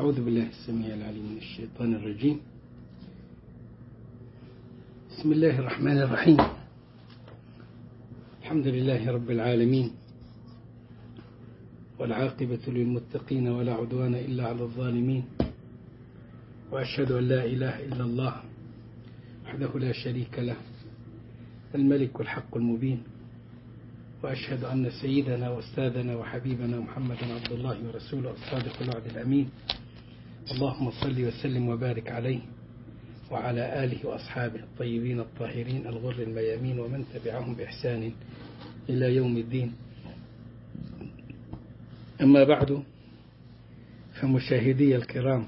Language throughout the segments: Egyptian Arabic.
أعوذ بالله السميع العليم من الشيطان الرجيم بسم الله الرحمن الرحيم الحمد لله رب العالمين والعاقبة للمتقين ولا عدوان إلا على الظالمين وأشهد أن لا إله إلا الله وحده لا شريك له الملك الحق المبين وأشهد أن سيدنا وأستاذنا وحبيبنا محمدا عبد الله ورسوله الصادق الوعد الأمين اللهم صل وسلم وبارك عليه وعلى آله وأصحابه الطيبين الطاهرين الغر الميامين ومن تبعهم بإحسان إلى يوم الدين أما بعد فمشاهدي الكرام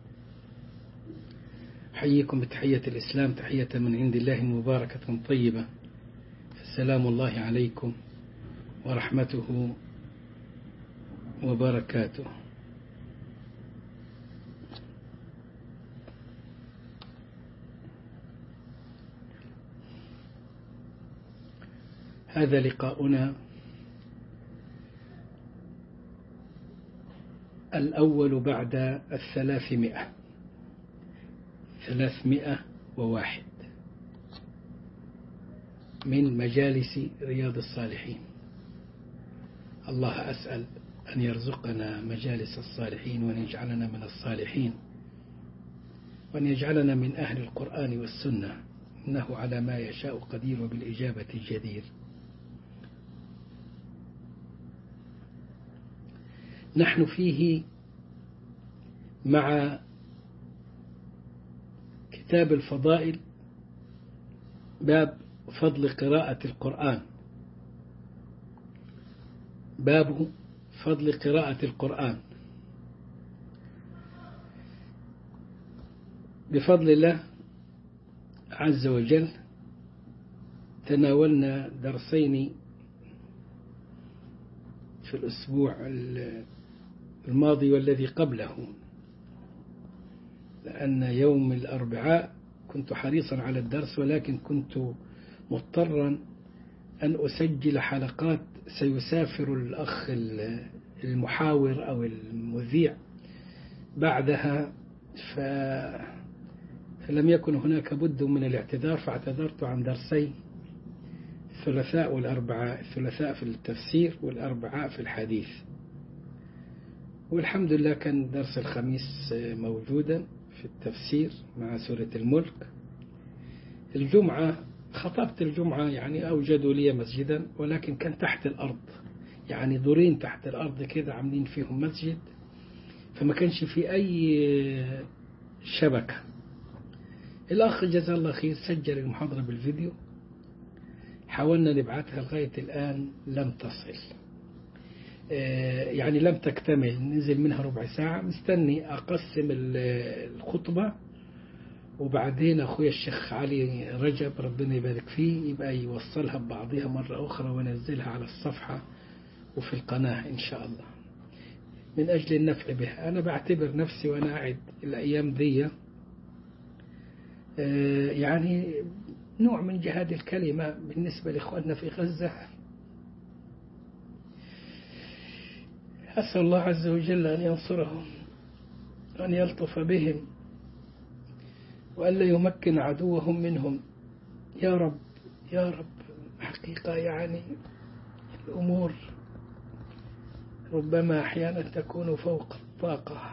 أحييكم بتحية الإسلام تحية من عند الله مباركة طيبة فسلام الله عليكم ورحمته وبركاته هذا لقاؤنا الأول بعد الثلاثمائة ثلاثمائة وواحد من مجالس رياض الصالحين الله أسأل أن يرزقنا مجالس الصالحين وأن يجعلنا من الصالحين وأن يجعلنا من أهل القرآن والسنة إنه على ما يشاء قدير وبالإجابة جدير نحن فيه مع كتاب الفضائل باب فضل قراءة القرآن باب فضل قراءة القرآن بفضل الله عز وجل تناولنا درسين في الأسبوع الماضي والذي قبله لأن يوم الأربعاء كنت حريصا على الدرس ولكن كنت مضطرا أن أسجل حلقات سيسافر الأخ المحاور أو المذيع بعدها ف... فلم يكن هناك بد من الاعتذار فاعتذرت عن درسي الثلاثاء والأربعاء الثلاثاء في التفسير والأربعاء في الحديث والحمد لله كان درس الخميس موجودا في التفسير مع سورة الملك الجمعة خطبت الجمعة يعني أوجدوا لي مسجدا ولكن كان تحت الأرض يعني دورين تحت الأرض كده عاملين فيهم مسجد فما كانش في أي شبكة الأخ جزاه الله خير سجل المحاضرة بالفيديو حاولنا نبعثها لغاية الآن لم تصل يعني لم تكتمل نزل منها ربع ساعة مستني أقسم الخطبة وبعدين أخويا الشيخ علي رجب ربنا يبارك فيه يبقى يوصلها ببعضها مرة أخرى ونزلها على الصفحة وفي القناة إن شاء الله من أجل النفع بها أنا بعتبر نفسي وأنا قاعد الأيام دي يعني نوع من جهاد الكلمة بالنسبة لإخواننا في غزة أسأل الله عز وجل أن ينصرهم أن يلطف بهم وألا يمكن عدوهم منهم يا رب يا رب حقيقة يعني الأمور ربما أحيانا تكون فوق الطاقة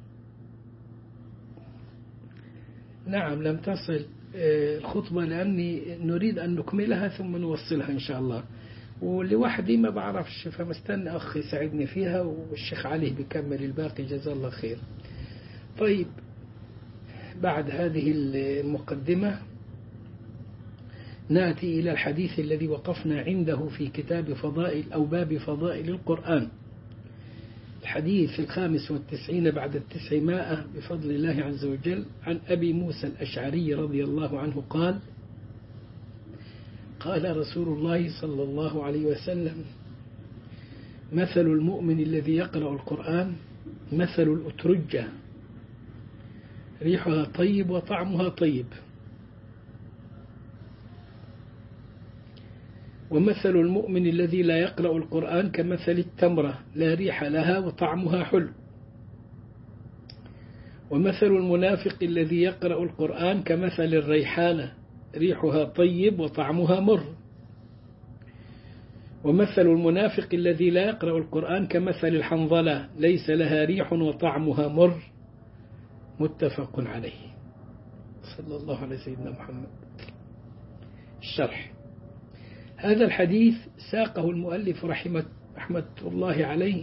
نعم لم تصل الخطبة لأني نريد أن نكملها ثم نوصلها إن شاء الله ولوحدي ما بعرفش فمستني أخ يساعدني فيها والشيخ علي بيكمل الباقي جزاه الله خير طيب بعد هذه المقدمة نأتي إلى الحديث الذي وقفنا عنده في كتاب فضائل أو باب فضائل القرآن الحديث الخامس والتسعين بعد التسعمائة بفضل الله عز وجل عن أبي موسى الأشعري رضي الله عنه قال قال رسول الله صلى الله عليه وسلم مثل المؤمن الذي يقرأ القرآن مثل الأترجة ريحها طيب وطعمها طيب ومثل المؤمن الذي لا يقرأ القرآن كمثل التمرة لا ريح لها وطعمها حلو ومثل المنافق الذي يقرأ القرآن كمثل الريحانة ريحها طيب وطعمها مر ومثل المنافق الذي لا يقرأ القرآن كمثل الحنظلة ليس لها ريح وطعمها مر متفق عليه صلى الله على سيدنا محمد الشرح هذا الحديث ساقه المؤلف رحمة, رحمة الله عليه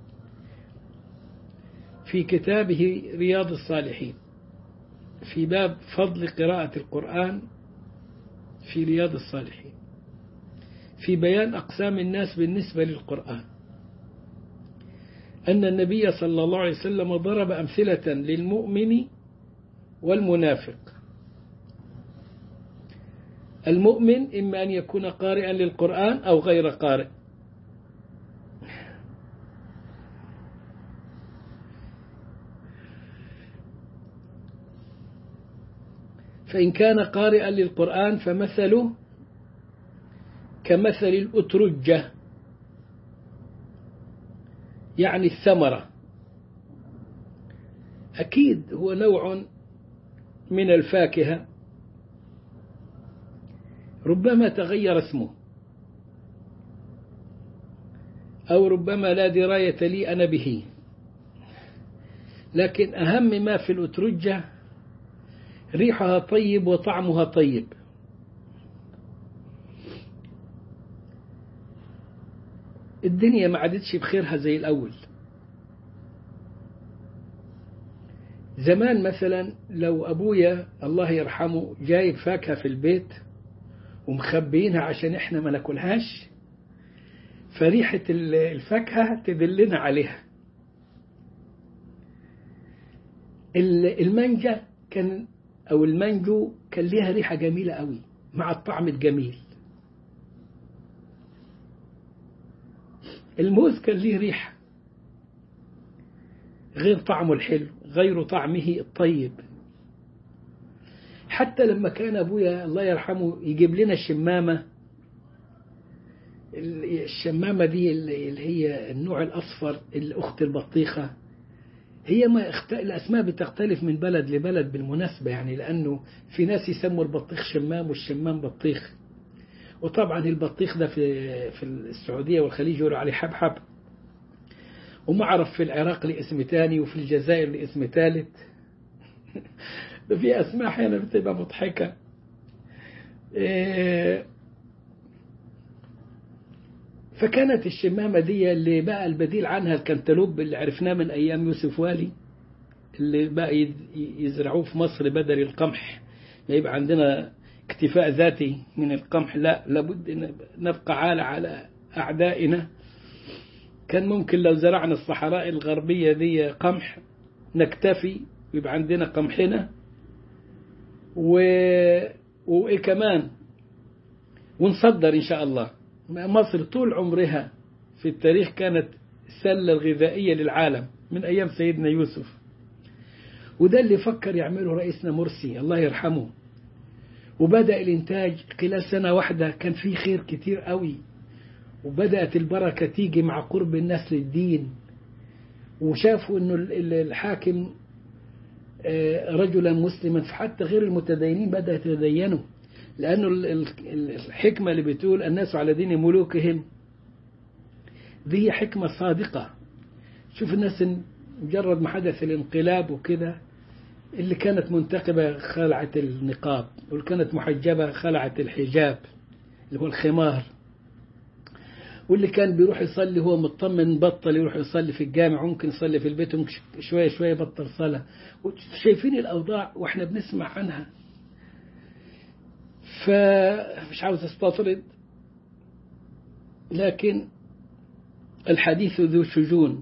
في كتابه رياض الصالحين في باب فضل قراءة القرآن في رياض الصالحين في بيان أقسام الناس بالنسبة للقرآن أن النبي صلى الله عليه وسلم ضرب أمثلة للمؤمن والمنافق المؤمن إما أن يكون قارئا للقرآن أو غير قارئ فإن كان قارئا للقرآن فمثله كمثل الأترجة يعني الثمرة أكيد هو نوع من الفاكهة ربما تغير اسمه أو ربما لا دراية لي أنا به لكن أهم ما في الأترجة ريحها طيب وطعمها طيب الدنيا ما عادتش بخيرها زي الأول زمان مثلا لو أبويا الله يرحمه جايب فاكهة في البيت ومخبيينها عشان احنا ما ناكلهاش فريحة الفاكهة تدلنا عليها المانجا كان أو المانجو كان ليها ريحة جميلة قوي مع الطعم الجميل الموز كان ليه ريحة غير طعمه الحلو غير طعمه الطيب حتى لما كان أبويا الله يرحمه يجيب لنا الشمامة الشمامة دي اللي هي النوع الأصفر الأخت البطيخة هي ما اخت... الأسماء بتختلف من بلد لبلد بالمناسبة يعني لأنه في ناس يسموا البطيخ شمام والشمام بطيخ وطبعا البطيخ ده في في السعودية والخليج يقولوا عليه حبحب ومعرف في العراق لاسم تاني وفي الجزائر لاسم ثالث في أسماء أحيانا بتبقى مضحكة فكانت الشمامة دي اللي بقى البديل عنها الكنتالوب اللي عرفناه من أيام يوسف والي اللي بقى يزرعوه في مصر بدل القمح يبقى عندنا اكتفاء ذاتي من القمح لا لابد أن نبقى عالة على أعدائنا كان ممكن لو زرعنا الصحراء الغربية دي قمح نكتفي ويبقى عندنا قمحنا و... وإيه كمان ونصدر إن شاء الله مصر طول عمرها في التاريخ كانت السلة الغذائية للعالم من أيام سيدنا يوسف وده اللي فكر يعمله رئيسنا مرسي الله يرحمه وبدأ الإنتاج خلال سنة واحدة كان فيه خير كتير قوي وبدأت البركة تيجي مع قرب الناس للدين وشافوا أنه الحاكم رجلا مسلما فحتى غير المتدينين بدأ يتدينوا لأنه الحكمة اللي بتقول الناس على دين ملوكهم دي حكمة صادقة شوف الناس مجرد ما حدث الانقلاب وكده اللي كانت منتقبة خلعت النقاب واللي كانت محجبة خلعت الحجاب اللي هو الخمار واللي كان بيروح يصلي هو مطمن بطل يروح يصلي في الجامع ممكن يصلي في البيت ممكن شوية شوية بطل صلاة شايفين الأوضاع وإحنا بنسمع عنها فمش عاوز استطرد لكن الحديث ذو شجون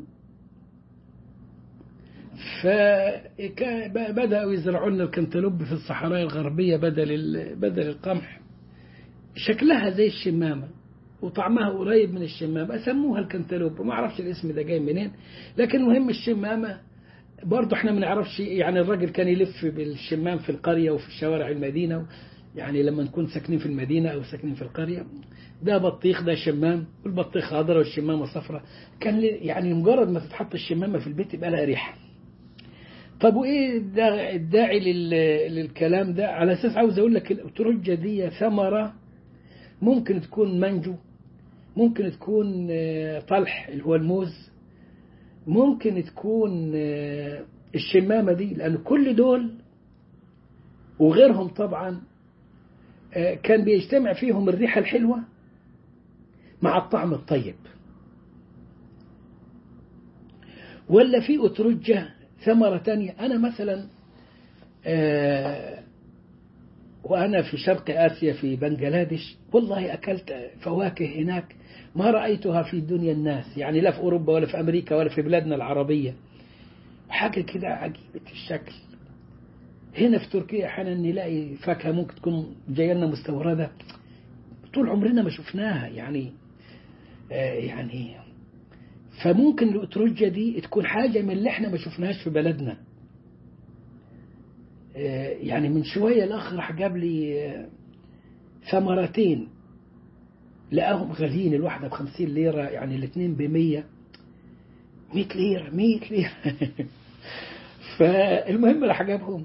فبدأوا يزرعون الكنتالوب في الصحراء الغربية بدل بدل القمح شكلها زي الشمامة وطعمها قريب من الشمامة سموها الكنتالوب ما اعرفش الاسم ده جاي منين لكن المهم الشمامة برضه احنا ما نعرفش يعني الراجل كان يلف بالشمام في القرية وفي الشوارع المدينة يعني لما نكون ساكنين في المدينة أو ساكنين في القرية ده بطيخ ده شمام والبطيخ خضراء والشمامة صفراء كان يعني مجرد ما تتحط الشمامة في البيت يبقى لها ريحة طب وايه الداعي, الداعي لل- للكلام ده على اساس عاوز اقول لك الاترجه دي ثمره ممكن تكون منجو ممكن تكون آه، طلح اللي هو الموز ممكن تكون آه، الشمامه دي لان كل دول وغيرهم طبعا آه، كان بيجتمع فيهم الريحه الحلوه مع الطعم الطيب ولا في أترجة ثمرة تانية أنا مثلا آه وأنا في شرق آسيا في بنغلاديش والله أكلت فواكه هناك ما رأيتها في دنيا الناس يعني لا في أوروبا ولا في أمريكا ولا في بلادنا العربية حاجة كده عجيبة الشكل هنا في تركيا أحيانا نلاقي فاكهة ممكن تكون جاية لنا مستوردة طول عمرنا ما شفناها يعني آه يعني فممكن الأترجة دي تكون حاجة من اللي احنا ما شفناهاش في بلدنا آه، يعني من شوية الأخ راح جاب لي آه، ثمرتين لقاهم غاليين الواحدة بخمسين ليرة يعني الاثنين بمية مية ليرة مية ليرة فالمهم راح جابهم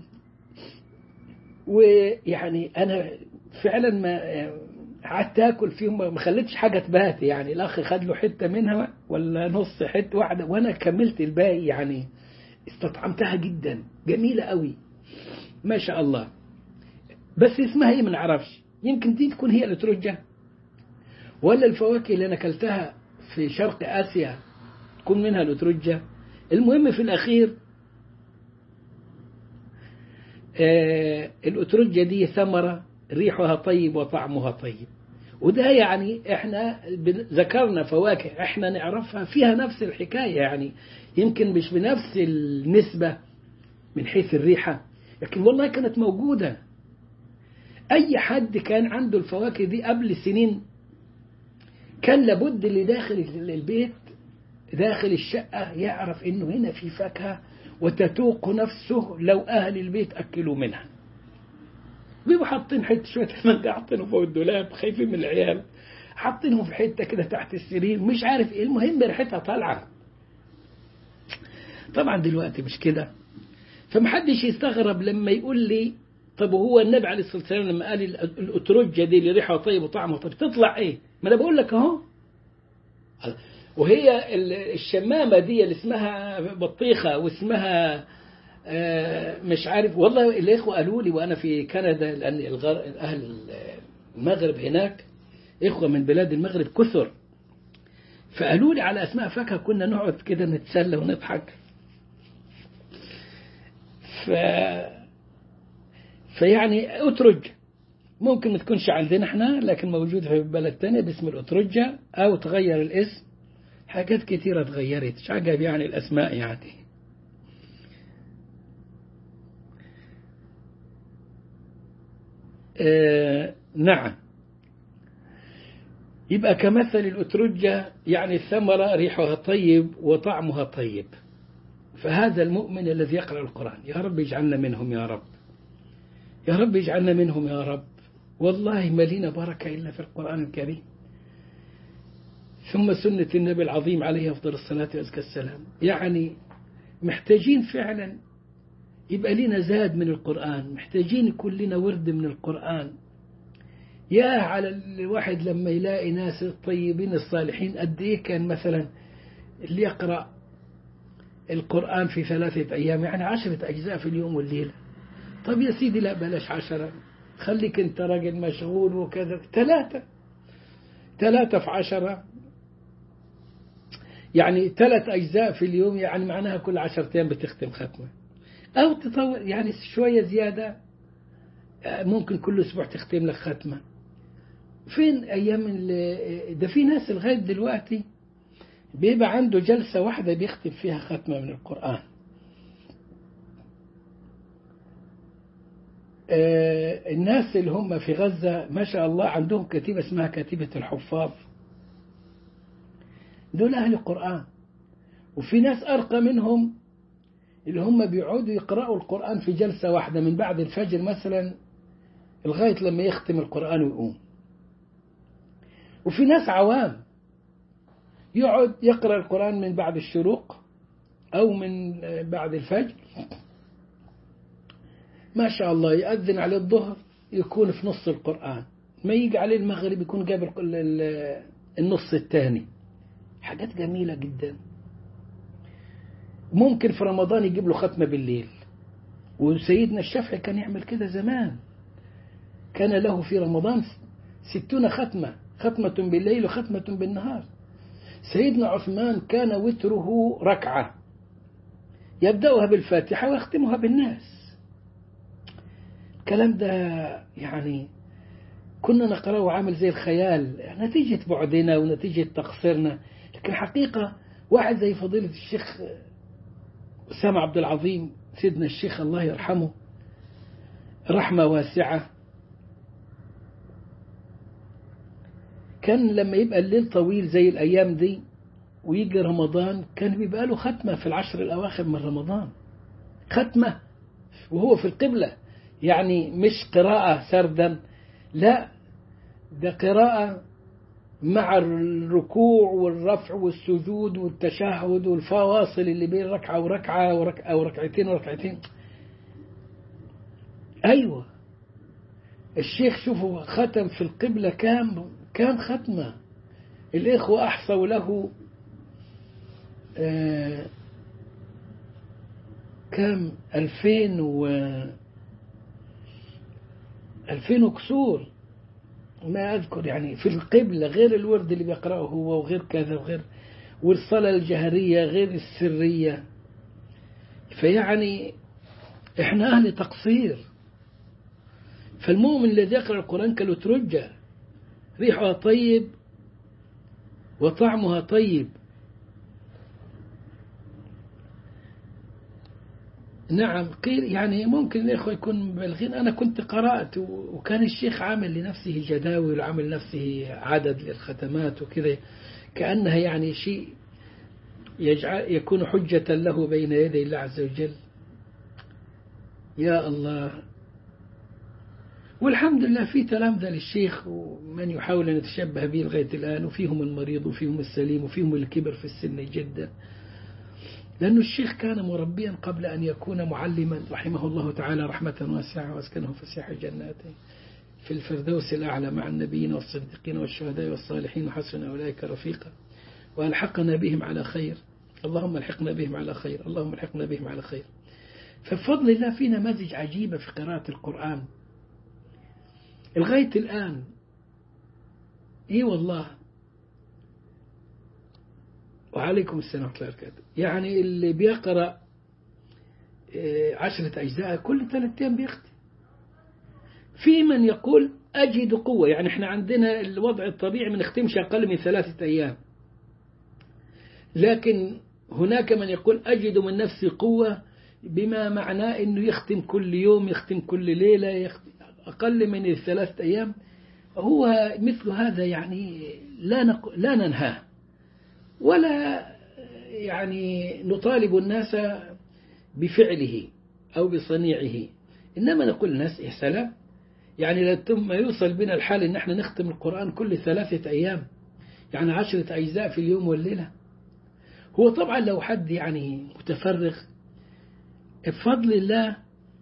ويعني أنا فعلا ما قعدت اكل فيهم ما خليتش حاجه تبات يعني الاخ خد له حته منها ولا نص حته واحده وانا كملت الباقي يعني استطعمتها جدا جميله قوي ما شاء الله بس اسمها ايه ما نعرفش يمكن دي تكون هي الاترجه ولا الفواكه اللي انا اكلتها في شرق اسيا تكون منها الاترجه المهم في الاخير آه الاترجه دي ثمره ريحها طيب وطعمها طيب وده يعني احنا بن- ذكرنا فواكه احنا نعرفها فيها نفس الحكايه يعني يمكن مش بنفس النسبه من حيث الريحه لكن والله كانت موجوده اي حد كان عنده الفواكه دي قبل سنين كان لابد اللي داخل البيت داخل الشقه يعرف انه هنا في فاكهه وتتوق نفسه لو اهل البيت اكلوا منها بيبقوا حاطين حته شويه المانجا حاطينهم فوق الدولاب خايفين من العيال حاطينهم في حته كده تحت السرير مش عارف ايه المهم ريحتها طالعه طبعا دلوقتي مش كده فمحدش يستغرب لما يقول لي طب هو النبي عليه الصلاه والسلام لما قال ال- الاترجه دي اللي ريحها طيب وطعمها طيب تطلع ايه؟ ما انا بقول لك اهو وهي ال- الشمامه دي اللي اسمها بطيخه واسمها آه، مش عارف والله الاخوه قالوا لي وانا في كندا لان الغر... اهل المغرب هناك اخوه من بلاد المغرب كثر فقالوا لي على اسماء فاكهه كنا نقعد كده نتسلى ونضحك ف فيعني اترج ممكن ما تكونش عندنا احنا لكن موجود في بلد تانية باسم الاترجة او تغير الاسم حاجات كتيرة اتغيرت مش عجب يعني الاسماء يعني آه نعم يبقى كمثل الأترجة يعني الثمرة ريحها طيب وطعمها طيب فهذا المؤمن الذي يقرأ القرآن يا رب اجعلنا منهم يا رب يا رب اجعلنا منهم يا رب والله ما لنا بركة إلا في القرآن الكريم ثم سنة النبي العظيم عليه أفضل الصلاة وأزكى السلام يعني محتاجين فعلا يبقى لنا زاد من القرآن محتاجين يكون لنا ورد من القرآن يا على الواحد لما يلاقي ناس الطيبين الصالحين قد إيه كان مثلا اللي يقرأ القرآن في ثلاثة أيام يعني عشرة أجزاء في اليوم والليلة طب يا سيدي لا بلاش عشرة خليك أنت راجل مشغول وكذا ثلاثة ثلاثة في عشرة يعني ثلاث أجزاء في اليوم يعني معناها كل عشرة أيام بتختم ختمة أو تطور يعني شوية زيادة ممكن كل أسبوع تختم لك ختمة فين أيام ده في ناس لغاية دلوقتي بيبقى عنده جلسة واحدة بيختم فيها ختمة من القرآن الناس اللي هم في غزة ما شاء الله عندهم كتيبة اسمها كتيبة الحفاظ دول أهل القرآن وفي ناس أرقى منهم اللي هم بيقعدوا يقرأوا القرآن في جلسة واحدة من بعد الفجر مثلا لغاية لما يختم القرآن ويقوم وفي ناس عوام يقعد يقرأ القرآن من بعد الشروق أو من بعد الفجر ما شاء الله يأذن على الظهر يكون في نص القرآن ما يجي عليه المغرب يكون جاب النص الثاني حاجات جميلة جدا ممكن في رمضان يجيب له ختمة بالليل وسيدنا الشافعي كان يعمل كده زمان كان له في رمضان ستون ختمة ختمة بالليل وختمة بالنهار سيدنا عثمان كان وتره ركعة يبدأها بالفاتحة ويختمها بالناس الكلام ده يعني كنا نقرأه عامل زي الخيال نتيجة بعدنا ونتيجة تقصيرنا لكن حقيقة واحد زي فضيلة الشيخ أسامة عبد العظيم سيدنا الشيخ الله يرحمه رحمة واسعة كان لما يبقى الليل طويل زي الأيام دي ويجي رمضان كان بيبقى له ختمة في العشر الأواخر من رمضان ختمة وهو في القبلة يعني مش قراءة سردا لا ده قراءة مع الركوع والرفع والسجود والتشهد والفواصل اللي بين ركعة وركعة وركعة أو ركعتين وركعتين أيوة الشيخ شوفوا ختم في القبلة كام كام ختمة الإخوة أحصوا له آه كام ألفين و ألفين وكسور ما أذكر يعني في القبلة غير الورد اللي بيقرأه هو وغير كذا وغير والصلاة الجهرية غير السرية فيعني احنا أهل تقصير فالمؤمن الذي يقرأ القرآن كالأترجة ريحها طيب وطعمها طيب نعم قيل يعني ممكن الإخوة يكون مبالغين أنا كنت قرأت وكان الشيخ عامل لنفسه جداول وعامل لنفسه عدد للختمات وكذا كأنها يعني شيء يجعل يكون حجة له بين يدي الله عز وجل يا الله والحمد لله في تلامذة للشيخ ومن يحاول أن يتشبه به لغاية الآن وفيهم المريض وفيهم السليم وفيهم الكبر في السن جدا لأن الشيخ كان مربيا قبل أن يكون معلما رحمه الله تعالى رحمة واسعة واسكنه فسيح جناته في الفردوس الأعلى مع النبيين والصديقين والشهداء والصالحين وحسن أولئك رفيقا وألحقنا بهم على خير اللهم الحقنا بهم على خير اللهم الحقنا بهم على خير فبفضل الله في نماذج عجيبة في قراءة القرآن لغاية الآن إي والله وعليكم السلام ورحمة الله وبركاته يعني اللي بيقرأ عشرة أجزاء كل ثلاثة أيام بيختم في من يقول أجد قوة يعني احنا عندنا الوضع الطبيعي ما نختمش أقل من ثلاثة أيام لكن هناك من يقول أجد من نفسي قوة بما معناه أنه يختم كل يوم يختم كل ليلة يختم أقل من الثلاثة أيام هو مثل هذا يعني لا نق... لا ننهاه ولا يعني نطالب الناس بفعله أو بصنيعه إنما نقول الناس يا سلام يعني لما يوصل بنا الحال إن احنا نختم القرآن كل ثلاثة أيام يعني عشرة أجزاء في اليوم والليلة هو طبعا لو حد يعني متفرغ بفضل الله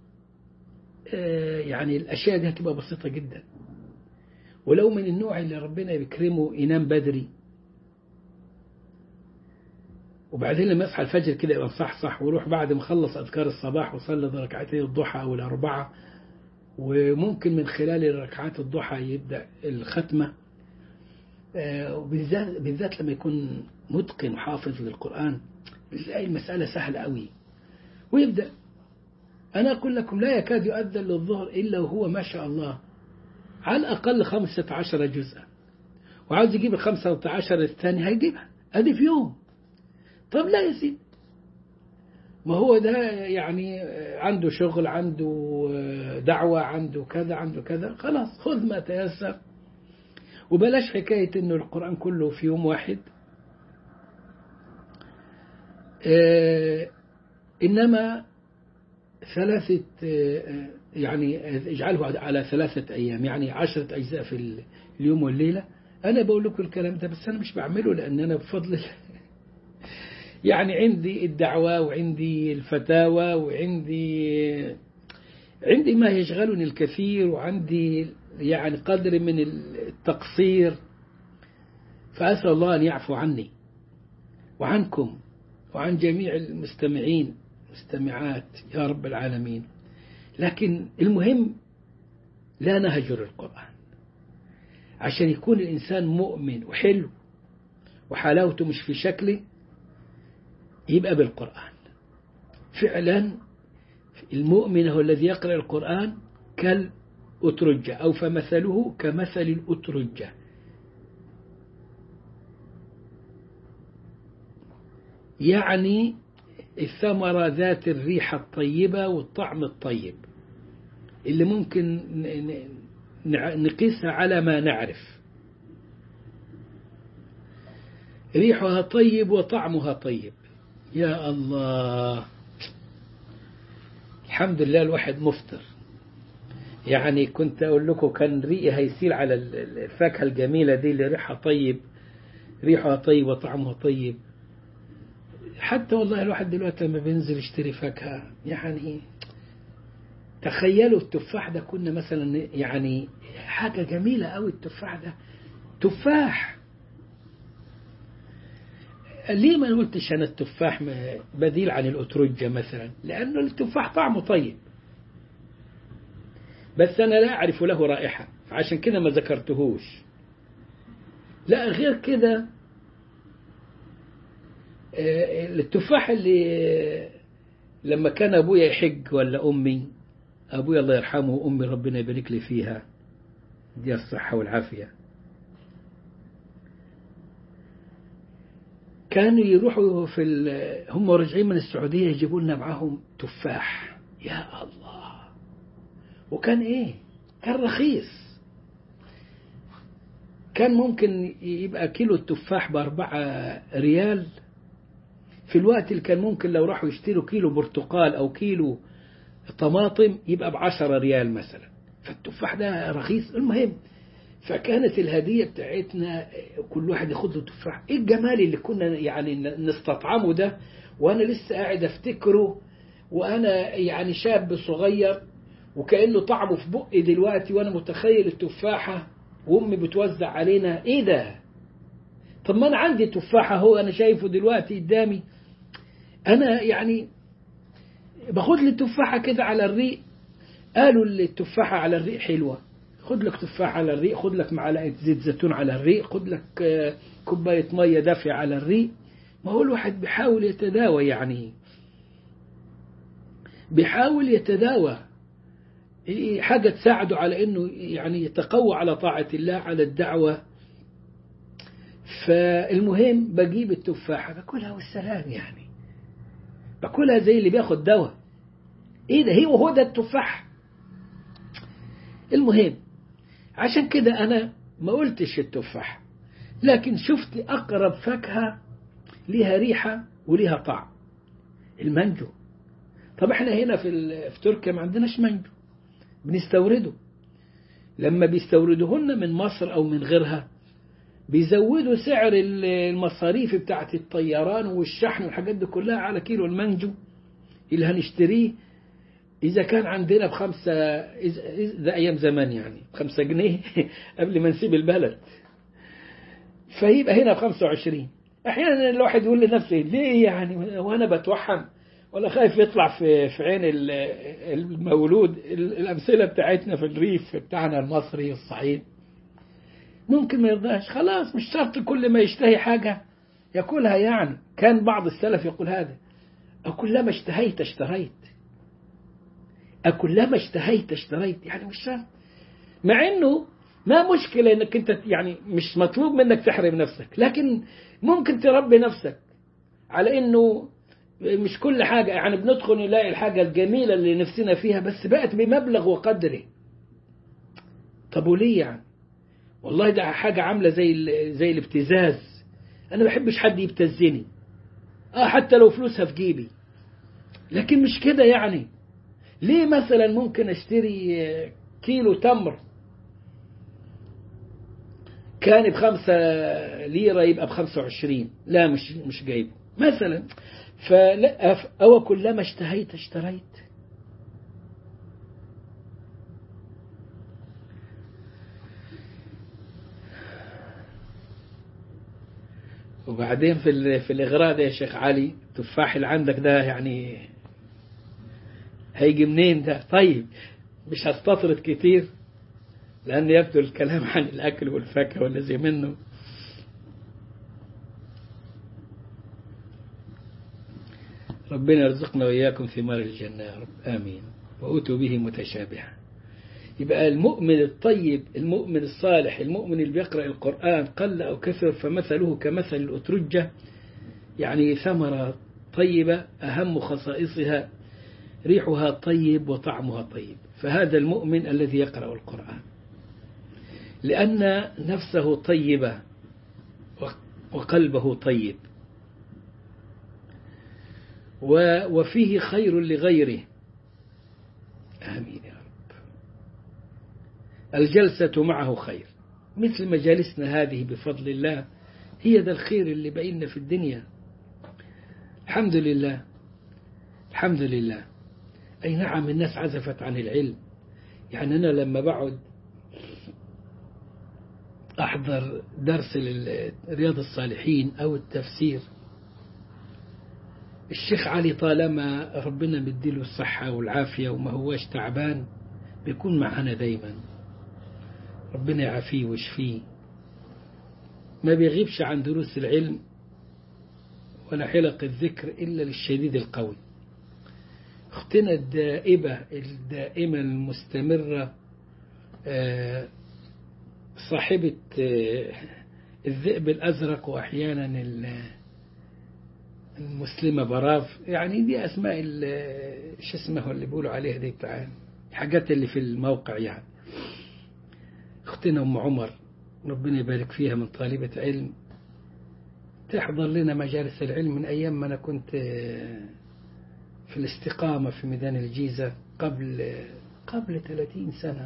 يعني الأشياء دي هتبقى بسيطة جدا ولو من النوع اللي ربنا بيكرمه ينام بدري وبعدين لما يصحى الفجر كده يبقى مصحصح ويروح بعد ما خلص أذكار الصباح وصلى ركعتين الضحى أو الأربعة وممكن من خلال ركعات الضحى يبدأ الختمة وبالذات بالذات لما يكون متقن وحافظ للقرآن بتلاقي المسألة سهلة قوي ويبدأ أنا أقول لكم لا يكاد يؤذن للظهر إلا وهو ما شاء الله على الأقل خمسة عشر جزءا وعاوز يجيب الخمسة عشر الثاني هيجيبها أدي في يوم طب لا يا سيدي ما هو ده يعني عنده شغل عنده دعوة عنده كذا عنده كذا خلاص خذ ما تيسر وبلاش حكاية انه القرآن كله في يوم واحد إنما ثلاثة يعني اجعله على ثلاثة أيام يعني عشرة أجزاء في اليوم والليلة أنا بقول لكم الكلام ده بس أنا مش بعمله لأن أنا بفضل يعني عندي الدعوة وعندي الفتاوى وعندي عندي ما يشغلني الكثير وعندي يعني قدر من التقصير فأسأل الله أن يعفو عني وعنكم وعن جميع المستمعين مستمعات يا رب العالمين لكن المهم لا نهجر القرآن عشان يكون الإنسان مؤمن وحلو وحلاوته مش في شكله يبقى بالقرآن فعلا المؤمن هو الذي يقرأ القرآن كالأترجة أو فمثله كمثل الأترجة يعني الثمرة ذات الريحة الطيبة والطعم الطيب اللي ممكن نقيسها على ما نعرف ريحها طيب وطعمها طيب يا الله الحمد لله الواحد مفطر يعني كنت أقول لكم كان ريقي هيسيل على الفاكهة الجميلة دي اللي ريحها طيب ريحها طيب وطعمها طيب حتى والله الواحد دلوقتي لما بينزل يشتري فاكهة يعني تخيلوا التفاح ده كنا مثلا يعني حاجة جميلة قوي التفاح ده تفاح ليه ما قلتش أنا التفاح بديل عن الأترجة مثلا لأنه التفاح طعمه طيب بس أنا لا أعرف له رائحة عشان كده ما ذكرتهوش لا غير كده التفاح اللي لما كان أبويا يحج ولا أمي أبويا الله يرحمه وأمي ربنا يبارك لي فيها دي الصحة والعافية كانوا يروحوا في هم راجعين من السعودية يجيبوا لنا معاهم تفاح يا الله وكان إيه كان رخيص كان ممكن يبقى كيلو التفاح بأربعة ريال في الوقت اللي كان ممكن لو راحوا يشتروا كيلو برتقال أو كيلو طماطم يبقى بعشرة ريال مثلا فالتفاح ده رخيص المهم فكانت الهدية بتاعتنا كل واحد ياخد له تفاح ايه الجمال اللي كنا يعني نستطعمه ده وانا لسه قاعد افتكره وانا يعني شاب صغير وكأنه طعمه في بقي دلوقتي وانا متخيل التفاحة وامي بتوزع علينا ايه ده طب ما انا عندي تفاحة هو انا شايفه دلوقتي قدامي انا يعني باخد لي التفاحة كده على الريق قالوا لي التفاحة على الريق حلوة خد لك تفاحة على الريق خد لك معلقة زيت زيتون على الريق خد لك كوباية مية دافية على الريق ما هو الواحد بيحاول يتداوى يعني بيحاول يتداوى حاجة تساعده على انه يعني يتقوى على طاعة الله على الدعوة فالمهم بجيب التفاحة باكلها والسلام يعني باكلها زي اللي بياخد دواء ايه ده هي وهو ده التفاح المهم عشان كده انا ما قلتش التفاح لكن شفت اقرب فاكهة ليها ريحة وليها طعم المانجو طب احنا هنا في, في تركيا ما عندناش مانجو بنستورده لما بيستوردوهن من مصر او من غيرها بيزودوا سعر المصاريف بتاعت الطيران والشحن والحاجات دي كلها على كيلو المانجو اللي هنشتريه إذا كان عندنا بخمسة ده أيام زمان يعني بخمسة جنيه قبل ما نسيب البلد فيبقى هنا بخمسة وعشرين أحيانا الواحد يقول لنفسه ليه يعني وأنا بتوحم ولا خايف يطلع في في عين المولود الأمثلة بتاعتنا في الريف بتاعنا المصري الصعيد ممكن ما يرضاش خلاص مش شرط كل ما يشتهي حاجة ياكلها يعني كان بعض السلف يقول هذا كلما اشتهيت اشتريت كلما اشتهيت اشتريت يعني مش شرط مع انه ما مشكلة انك انت يعني مش مطلوب منك تحرم نفسك لكن ممكن تربي نفسك على انه مش كل حاجة يعني بندخل نلاقي الحاجة الجميلة اللي نفسنا فيها بس بقت بمبلغ وقدره طب وليه يعني والله ده حاجة عاملة زي زي الابتزاز أنا ما بحبش حد يبتزني آه حتى لو فلوسها في جيبي لكن مش كده يعني ليه مثلا ممكن اشتري كيلو تمر كان بخمسة ليرة يبقى بخمسة وعشرين لا مش مش جايبه مثلا فلا أو كلما اشتهيت اشتريت وبعدين في ال- في الإغراء ده يا شيخ علي التفاح اللي عندك ده يعني هيجي منين ده طيب مش هستطرد كتير لأن يبدو الكلام عن الأكل والفاكهة والذي منه ربنا يرزقنا وإياكم ثمار الجنة يا رب آمين وأتوا به متشابها يبقى المؤمن الطيب المؤمن الصالح المؤمن اللي بيقرأ القرآن قل أو كثر فمثله كمثل الأترجة يعني ثمرة طيبة أهم خصائصها ريحها طيب وطعمها طيب فهذا المؤمن الذي يقرأ القرآن لأن نفسه طيبة وقلبه طيب و- وفيه خير لغيره آمين يا رب الجلسة معه خير مثل مجالسنا هذه بفضل الله هي ذا الخير اللي بيننا في الدنيا الحمد لله الحمد لله أي نعم الناس عزفت عن العلم يعني أنا لما بقعد أحضر درس لل- رياض الصالحين أو التفسير الشيخ علي طالما ربنا مديله الصحة والعافية وما هواش تعبان بيكون معنا دايما ربنا يعافيه ويشفيه ما بيغيبش عن دروس العلم ولا حلق الذكر إلا للشديد القوي اختنا الدائبة الدائمة المستمرة آه، صاحبة آه، الذئب الأزرق وأحيانا ال- المسلمة براف يعني دي أسماء ال- شو اسمه اللي بيقولوا عليها دي بتاع الحاجات اللي في الموقع يعني أختنا أم عمر ربنا يبارك فيها من طالبة علم تحضر لنا مجالس العلم من أيام ما أنا كنت آه، في الاستقامة في ميدان الجيزة قبل قبل 30 سنة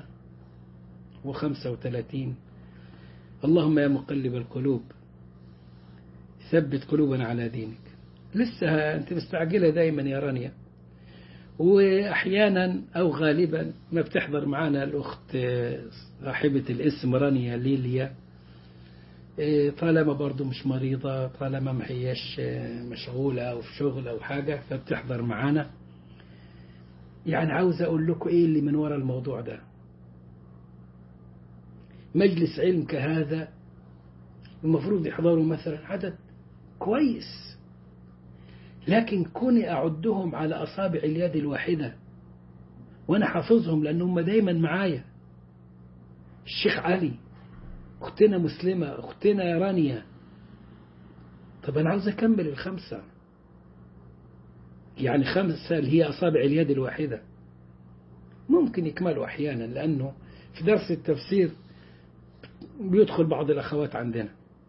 و35 اللهم يا مقلب القلوب ثبت قلوبنا على دينك لسه أنت مستعجلة دايما يا رانيا وأحيانا أو غالبا ما بتحضر معنا الأخت آه، صاحبة الاسم رانيا ليليا إيه، طالما برضو مش مريضة طالما ما هياش آه، مشغولة أو في شغل أو حاجة فبتحضر معانا يعني عاوز أقول لكم إيه اللي من وراء الموضوع ده مجلس علم كهذا المفروض يحضروا مثلا عدد كويس لكن كوني أعدهم على أصابع اليد الواحدة وأنا حافظهم لأنهم دايما معايا الشيخ علي أختنا مسلمة أختنا رانيا طب أنا عاوز أكمل الخمسة يعني خمسة اللي هي أصابع اليد الواحدة ممكن يكملوا أحيانا لأنه في درس التفسير بيدخل بعض الأخوات عندنا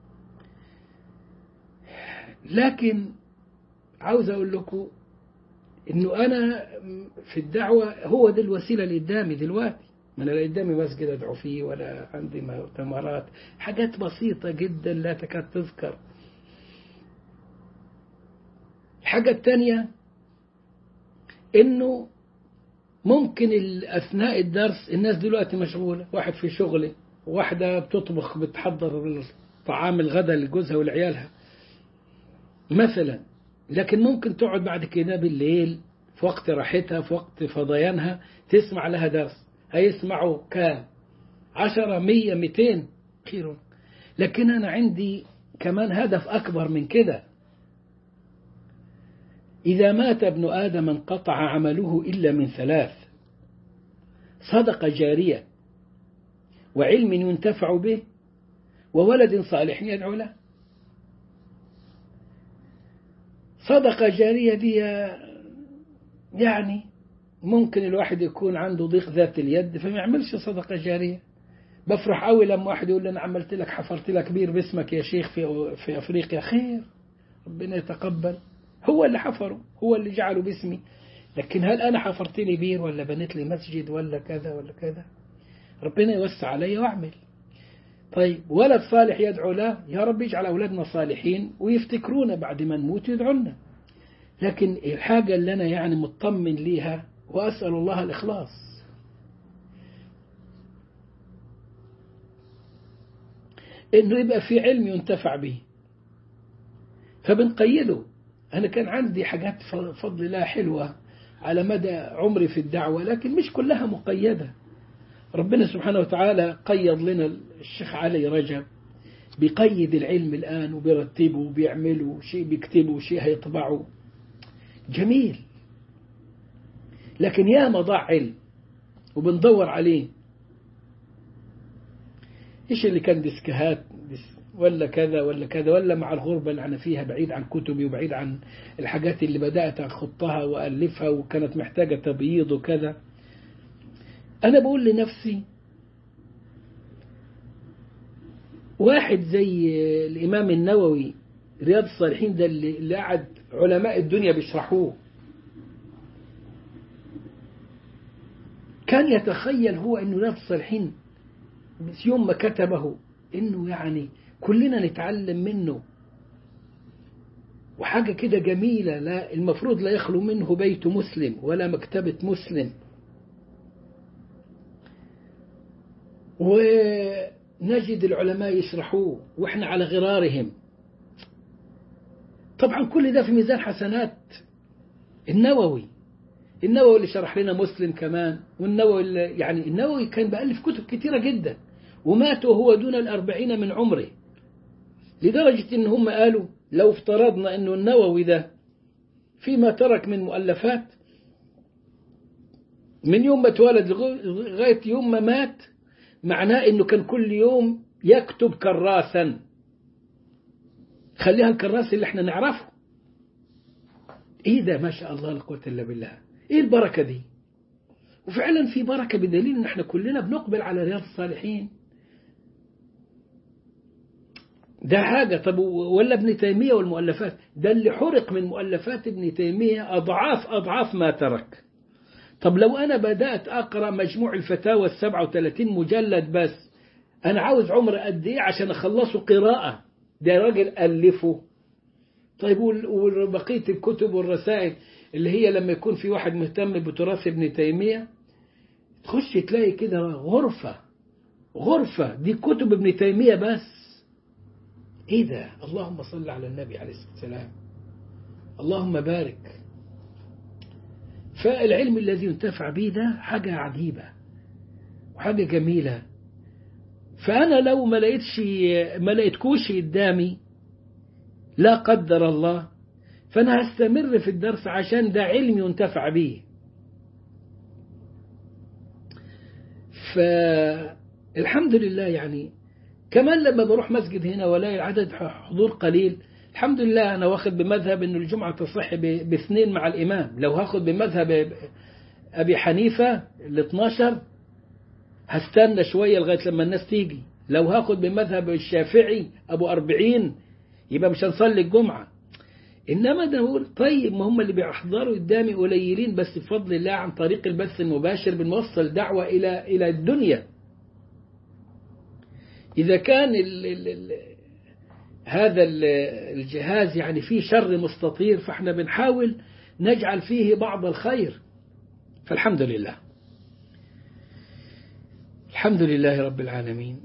لكن عاوز أقول لكم إنه أنا في الدعوة هو ده الوسيلة اللي قدامي دلوقتي ما أنا لا قدامي مسجد أدعو فيه ولا عندي مؤتمرات حاجات بسيطة جدا لا تكاد تذكر الحاجة الثانية إنه ممكن ال- أثناء الدرس الناس دلوقتي مشغولة واحد في شغله واحدة بتطبخ بتحضر طعام الغداء لجوزها ولعيالها مثلا لكن ممكن تقعد بعد كده بالليل في وقت راحتها في وقت فضيانها تسمع لها درس هيسمعوا كام عشرة مية ميتين خير لكن أنا عندي كمان هدف أكبر من كده إذا مات ابن آدم انقطع عمله إلا من ثلاث صدقة جارية وعلم ينتفع به وولد صالح يدعو له صدقة جارية دي يعني ممكن الواحد يكون عنده ضيق ذات اليد فما يعملش صدقة جارية بفرح قوي لما واحد يقول لي انا عملت لك حفرت لك بير باسمك يا شيخ في في افريقيا خير ربنا يتقبل هو اللي حفره هو اللي جعله باسمي لكن هل انا حفرت لي بير ولا بنيت لي مسجد ولا كذا ولا كذا ربنا يوسع علي واعمل طيب ولد صالح يدعو له يا رب اجعل اولادنا صالحين ويفتكرونا بعد ما نموت يدعونا لكن الحاجة اللي أنا يعني مطمن ليها وأسأل الله الإخلاص إنه يبقى في علم ينتفع به فبنقيده أنا كان عندي حاجات فضل الله حلوة على مدى عمري في الدعوة لكن مش كلها مقيدة ربنا سبحانه وتعالى قيض لنا الشيخ علي رجب بيقيد العلم الآن وبيرتبه وبيعمله شيء بيكتبه شيء هيطبعه جميل لكن يا ضاع علم وبندور عليه ايش اللي كان ديسكهات ولا كذا ولا كذا ولا مع الغربة اللي أنا فيها بعيد عن كتبي وبعيد عن الحاجات اللي بدأت أخطها وألفها وكانت محتاجة تبييض وكذا أنا بقول لنفسي واحد زي الإمام النووي رياض الصالحين ده اللي, اللي قعد علماء الدنيا بيشرحوه كان يتخيل هو أنه رياض الصالحين يوم ما كتبه أنه يعني كلنا نتعلم منه وحاجة كده جميلة لا المفروض لا يخلو منه بيت مسلم ولا مكتبة مسلم ونجد العلماء يشرحوه واحنا على غرارهم طبعا كل ده في ميزان حسنات النووي النووي اللي شرح لنا مسلم كمان والنووي اللي يعني النووي كان بألف كتب كتيرة جدا ومات وهو دون الأربعين من عمره لدرجة إن هم قالوا لو افترضنا إنه النووي ده فيما ترك من مؤلفات من يوم ما اتولد لغاية يوم ما مات معناه إنه كان كل يوم يكتب كراسا خليها الكراس اللي احنا نعرفه ايه ده ما شاء الله لا قوه الا بالله ايه البركه دي وفعلا في بركه بدليل ان احنا كلنا بنقبل على رياض الصالحين ده حاجة طب ولا ابن تيمية والمؤلفات ده اللي حرق من مؤلفات ابن تيمية أضعاف أضعاف ما ترك طب لو أنا بدأت أقرأ مجموع الفتاوى السبعة وثلاثين مجلد بس أنا عاوز عمر قد إيه عشان أخلصه قراءة ده راجل ألفه طيب وبقية الكتب والرسائل اللي هي لما يكون في واحد مهتم بتراث ابن تيمية تخش تلاقي كده غرفة غرفة دي كتب ابن تيمية بس ايه ده اللهم صل على النبي عليه الصلاة والسلام اللهم بارك فالعلم الذي ينتفع به ده حاجة عجيبة وحاجة جميلة فأنا لو ما لقيتش ما لقيتكوش قدامي لا قدر الله فأنا هستمر في الدرس عشان ده علم ينتفع به فالحمد لله يعني كمان لما بروح مسجد هنا والاقي العدد حضور قليل الحمد لله أنا واخد بمذهب أن الجمعة تصح باثنين مع الإمام لو هاخد بمذهب أبي حنيفة ال 12 هستنى شوية لغاية لما الناس تيجي لو هاخد بمذهب الشافعي أبو أربعين يبقى مش هنصلي الجمعة إنما ده نقول طيب ما هم اللي بيحضروا قدامي قليلين بس بفضل الله عن طريق البث المباشر بنوصل دعوة إلى إلى الدنيا إذا كان ال ال ال هذا الجهاز يعني فيه شر مستطير فاحنا بنحاول نجعل فيه بعض الخير فالحمد لله الحمد لله رب العالمين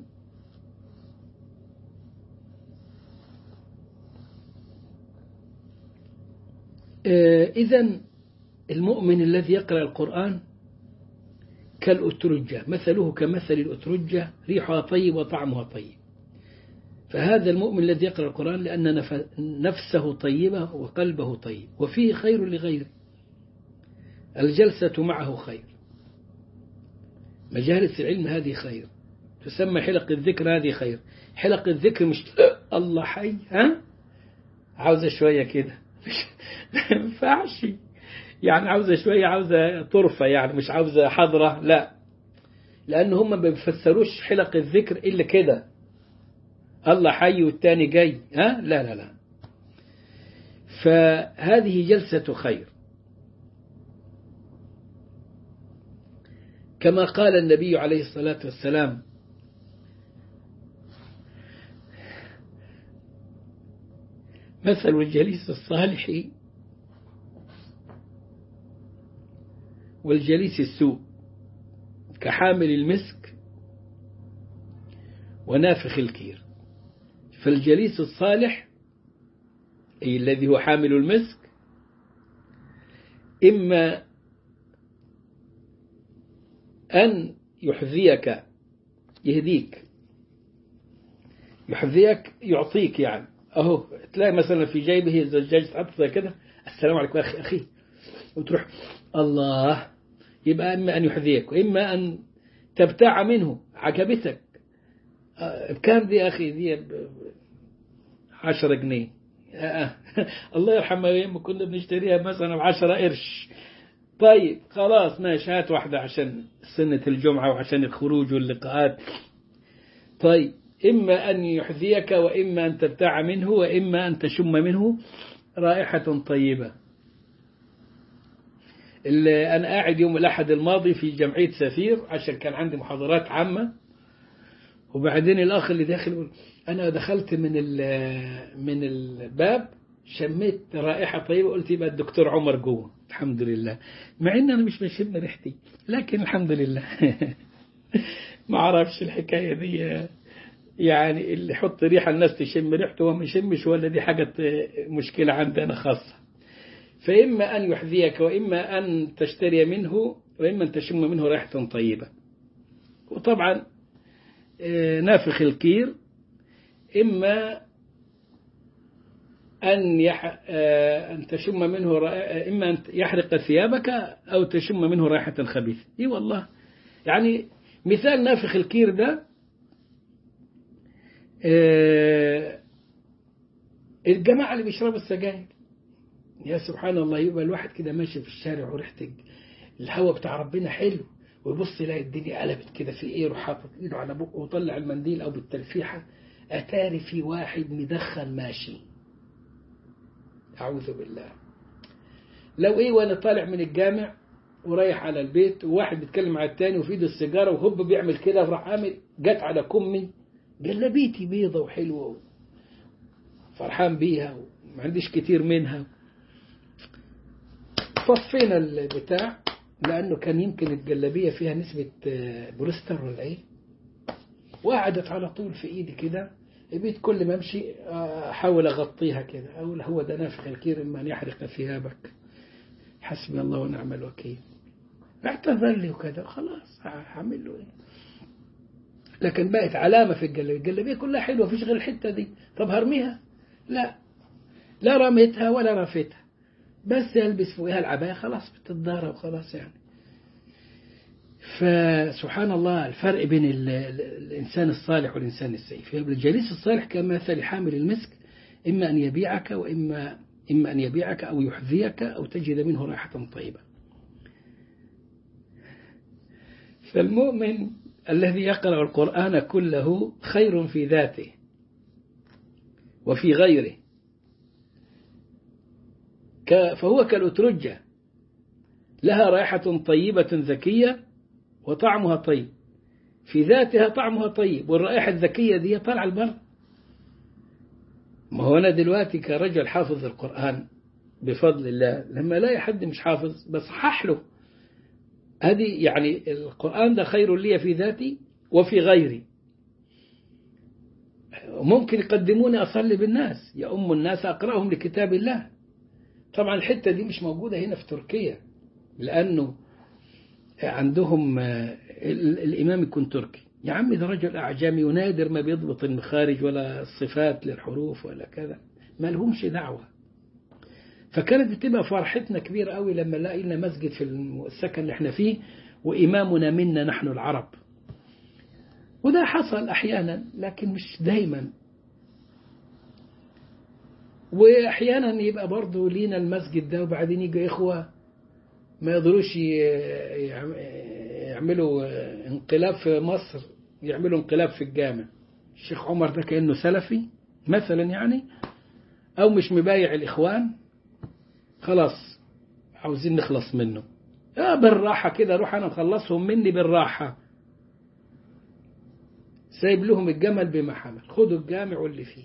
إذا المؤمن الذي يقرأ القرآن كالأترجة مثله كمثل الأترجة ريحها طيب وطعمها طيب فهذا المؤمن الذي يقرأ القرآن لأن نفسه طيبة وقلبه طيب وفيه خير لغيره الجلسة معه خير مجالس العلم هذه خير تسمى حلق الذكر هذه خير حلق الذكر مش الله حي ها عاوزة شوية كده ما ينفعش يعني عاوزة شوية عاوزة طرفة يعني مش عاوزة حضرة لا لأن هم ما بيفسروش حلق الذكر إلا كده الله حي والتاني جاي ها لا لا لا فهذه جلسة خير كما قال النبي عليه الصلاة والسلام مثل الجليس الصالح والجليس السوء كحامل المسك ونافخ الكير فالجليس الصالح أي الذي هو حامل المسك إما أن يحذيك يهديك يحذيك يعطيك يعني أهو تلاقي مثلا في جيبه زجاجة عطر زي كده السلام عليكم يا أخي أخي وتروح الله يبقى إما أن يحذيك وإما أن تبتاع منه عجبتك بكام دي يا أخي دي عشرة جنيه آه. الله يرحمه يوم كنا بنشتريها مثلا بعشرة قرش طيب خلاص ماشي هات واحدة عشان سنة الجمعة وعشان الخروج واللقاءات طيب إما أن يحذيك وإما أن تبتاع منه وإما أن تشم منه رائحة طيبة أنا قاعد يوم الأحد الماضي في جمعية سفير عشان كان عندي محاضرات عامة وبعدين الأخ اللي داخل يقول أنا دخلت من من الباب شميت رائحة طيبة قلت يبقى الدكتور عمر جوه الحمد لله مع ان انا مش بشم ريحتي لكن الحمد لله ما اعرفش الحكاية دي يعني اللي يحط ريحة الناس تشم ريحته وما يشمش ولا دي حاجة مشكلة عندنا خاصة فإما أن يحذيك وإما أن تشتري منه وإما أن تشم منه ريحة طيبة وطبعا نافخ الكير إما أن يح... أن تشم منه رائحة إما أن يحرق ثيابك أو تشم منه رائحة خبيثة إي والله يعني مثال نافخ الكير ده الجماعة اللي بيشربوا السجاير يا سبحان الله يبقى الواحد كده ماشي في الشارع وريحة الهواء بتاع ربنا حلو ويبص يلاقي الدنيا قلبت كده في ايه يروح حاطط ايده على بقه وطلع المنديل او بالتلفيحه اتاري في واحد مدخن ماشي أعوذ بالله لو إيه وأنا طالع من الجامع ورايح على البيت وواحد بيتكلم على التاني وفي ايده السيجارة وهوب بيعمل كده وراح عامل جت على كمي جلبيتي بيضة وحلوة فرحان بيها وما عنديش كتير منها طفينا البتاع لأنه كان يمكن الجلبية فيها نسبة بوليستر ولا إيه وقعدت على طول في إيدي كده بقيت كل ما امشي احاول اغطيها كده اقول هو ده نافخ الكير اما ان يحرق ثيابك حسبي الله ونعم الوكيل اعتذر لي وكذا خلاص هعمل له ايه لكن بقت علامه في الجلابيه الجلابيه كلها حلوه فيش غير الحته دي طب هرميها لا لا رميتها ولا رفيتها بس البس فوقها العبايه خلاص بتتضارب وخلاص يعني فسبحان الله الفرق بين الإنسان الصالح والإنسان السيء الجليس الصالح كمثل حامل المسك إما أن يبيعك وإما إما أن يبيعك أو يحذيك أو تجد منه رائحة طيبة فالمؤمن الذي يقرأ القرآن كله خير في ذاته وفي غيره فهو كالأترجة لها رائحة طيبة ذكية وطعمها طيب في ذاتها طعمها طيب والرائحة الذكية دي طالعة البر ما هو أنا دلوقتي كرجل حافظ القرآن بفضل الله لما لا حد مش حافظ بصحح له هذه يعني القرآن ده خير لي في ذاتي وفي غيري ممكن يقدموني أصلي بالناس يا أم الناس أقرأهم لكتاب الله طبعا الحتة دي مش موجودة هنا في تركيا لأنه عندهم الإمام يكون تركي يا عمي ده رجل أعجمي ونادر ما بيضبط المخارج ولا الصفات للحروف ولا كذا ما لهمش دعوة فكانت بتبقى فرحتنا كبيرة قوي لما نلاقي لنا مسجد في السكن اللي احنا فيه وإمامنا منا نحن العرب وده حصل أحيانا لكن مش دايما وأحيانا يبقى برضه لينا المسجد ده وبعدين يجي إخوة ما يقدروش يعملوا انقلاب في مصر يعملوا انقلاب في الجامع الشيخ عمر ده كأنه سلفي مثلا يعني أو مش مبايع الإخوان خلاص عاوزين نخلص منه آه بالراحة كده روح أنا مخلصهم مني بالراحة سايب لهم الجمل بما حمل خدوا الجامع واللي فيه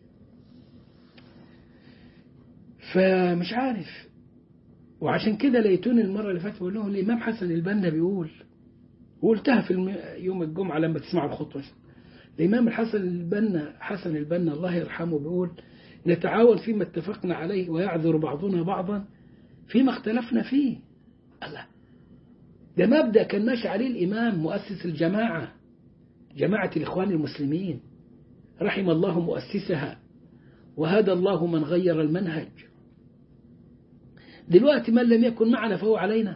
فمش عارف وعشان كده لقيتوني المرة اللي فاتت بقول لهم الإمام حسن البنا بيقول وقلتها في الم... يوم الجمعة لما تسمعوا الخطبة الإمام الحسن البنا حسن البنا الله يرحمه بيقول نتعاون فيما اتفقنا عليه ويعذر بعضنا بعضا فيما اختلفنا فيه الله ده مبدأ كان ماشي عليه الإمام مؤسس الجماعة جماعة الإخوان المسلمين رحم الله مؤسسها وهدى الله من غير المنهج دلوقتي من لم يكن معنا فهو علينا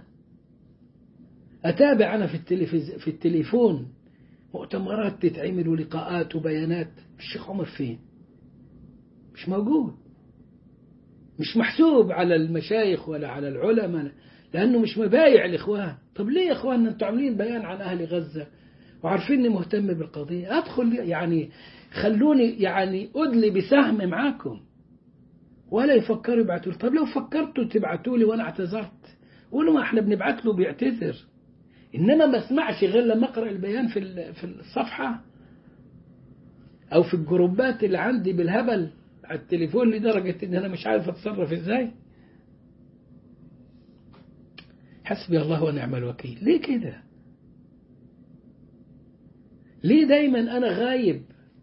أتابع أنا في, التلفز... في التليفون مؤتمرات تتعمل ولقاءات وبيانات الشيخ عمر فين مش موجود مش محسوب على المشايخ ولا على العلماء لأنه مش مبايع الإخوان طب ليه يا إخواننا أنتوا عاملين بيان عن أهل غزة وعارفين إني مهتم بالقضية أدخل يعني خلوني يعني أدلي بسهم معاكم ولا يفكروا يبعتوا لي طب لو فكرتوا تبعتوا لي وأنا اعتذرت قولوا ما احنا بنبعت له بيعتذر إنما ما اسمعش غير لما أقرأ البيان في في الصفحة أو في الجروبات اللي عندي بالهبل على التليفون لدرجة إن أنا مش عارف أتصرف إزاي حسبي الله ونعم الوكيل ليه كده ليه دايما أنا غايب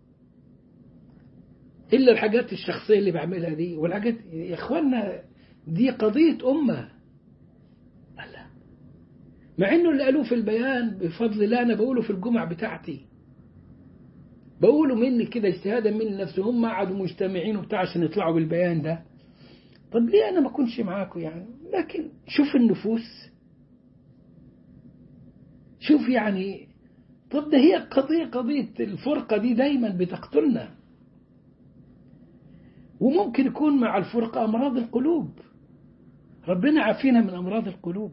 إلا الحاجات الشخصية اللي بعملها دي والحاجات يا إخوانا دي قضية أمة الله مع إنه اللي قالوه في البيان بفضل الله أنا بقوله في الجمع بتاعتي بقوله مني كده اجتهادا من نفسه هم قعدوا مجتمعين وبتاع عشان يطلعوا بالبيان ده طب ليه أنا ما أكونش معاكم يعني لكن شوف النفوس شوف يعني طب ده هي قضية قضية الفرقة دي دايما بتقتلنا وممكن يكون مع الفرقة أمراض القلوب ربنا عافينا من أمراض القلوب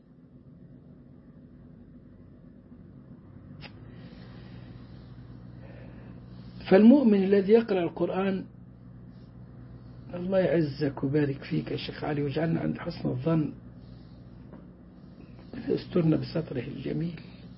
فالمؤمن الذي يقرأ القرآن الله يعزك ويبارك فيك يا شيخ علي واجعلنا عند حسن الظن استرنا بستره الجميل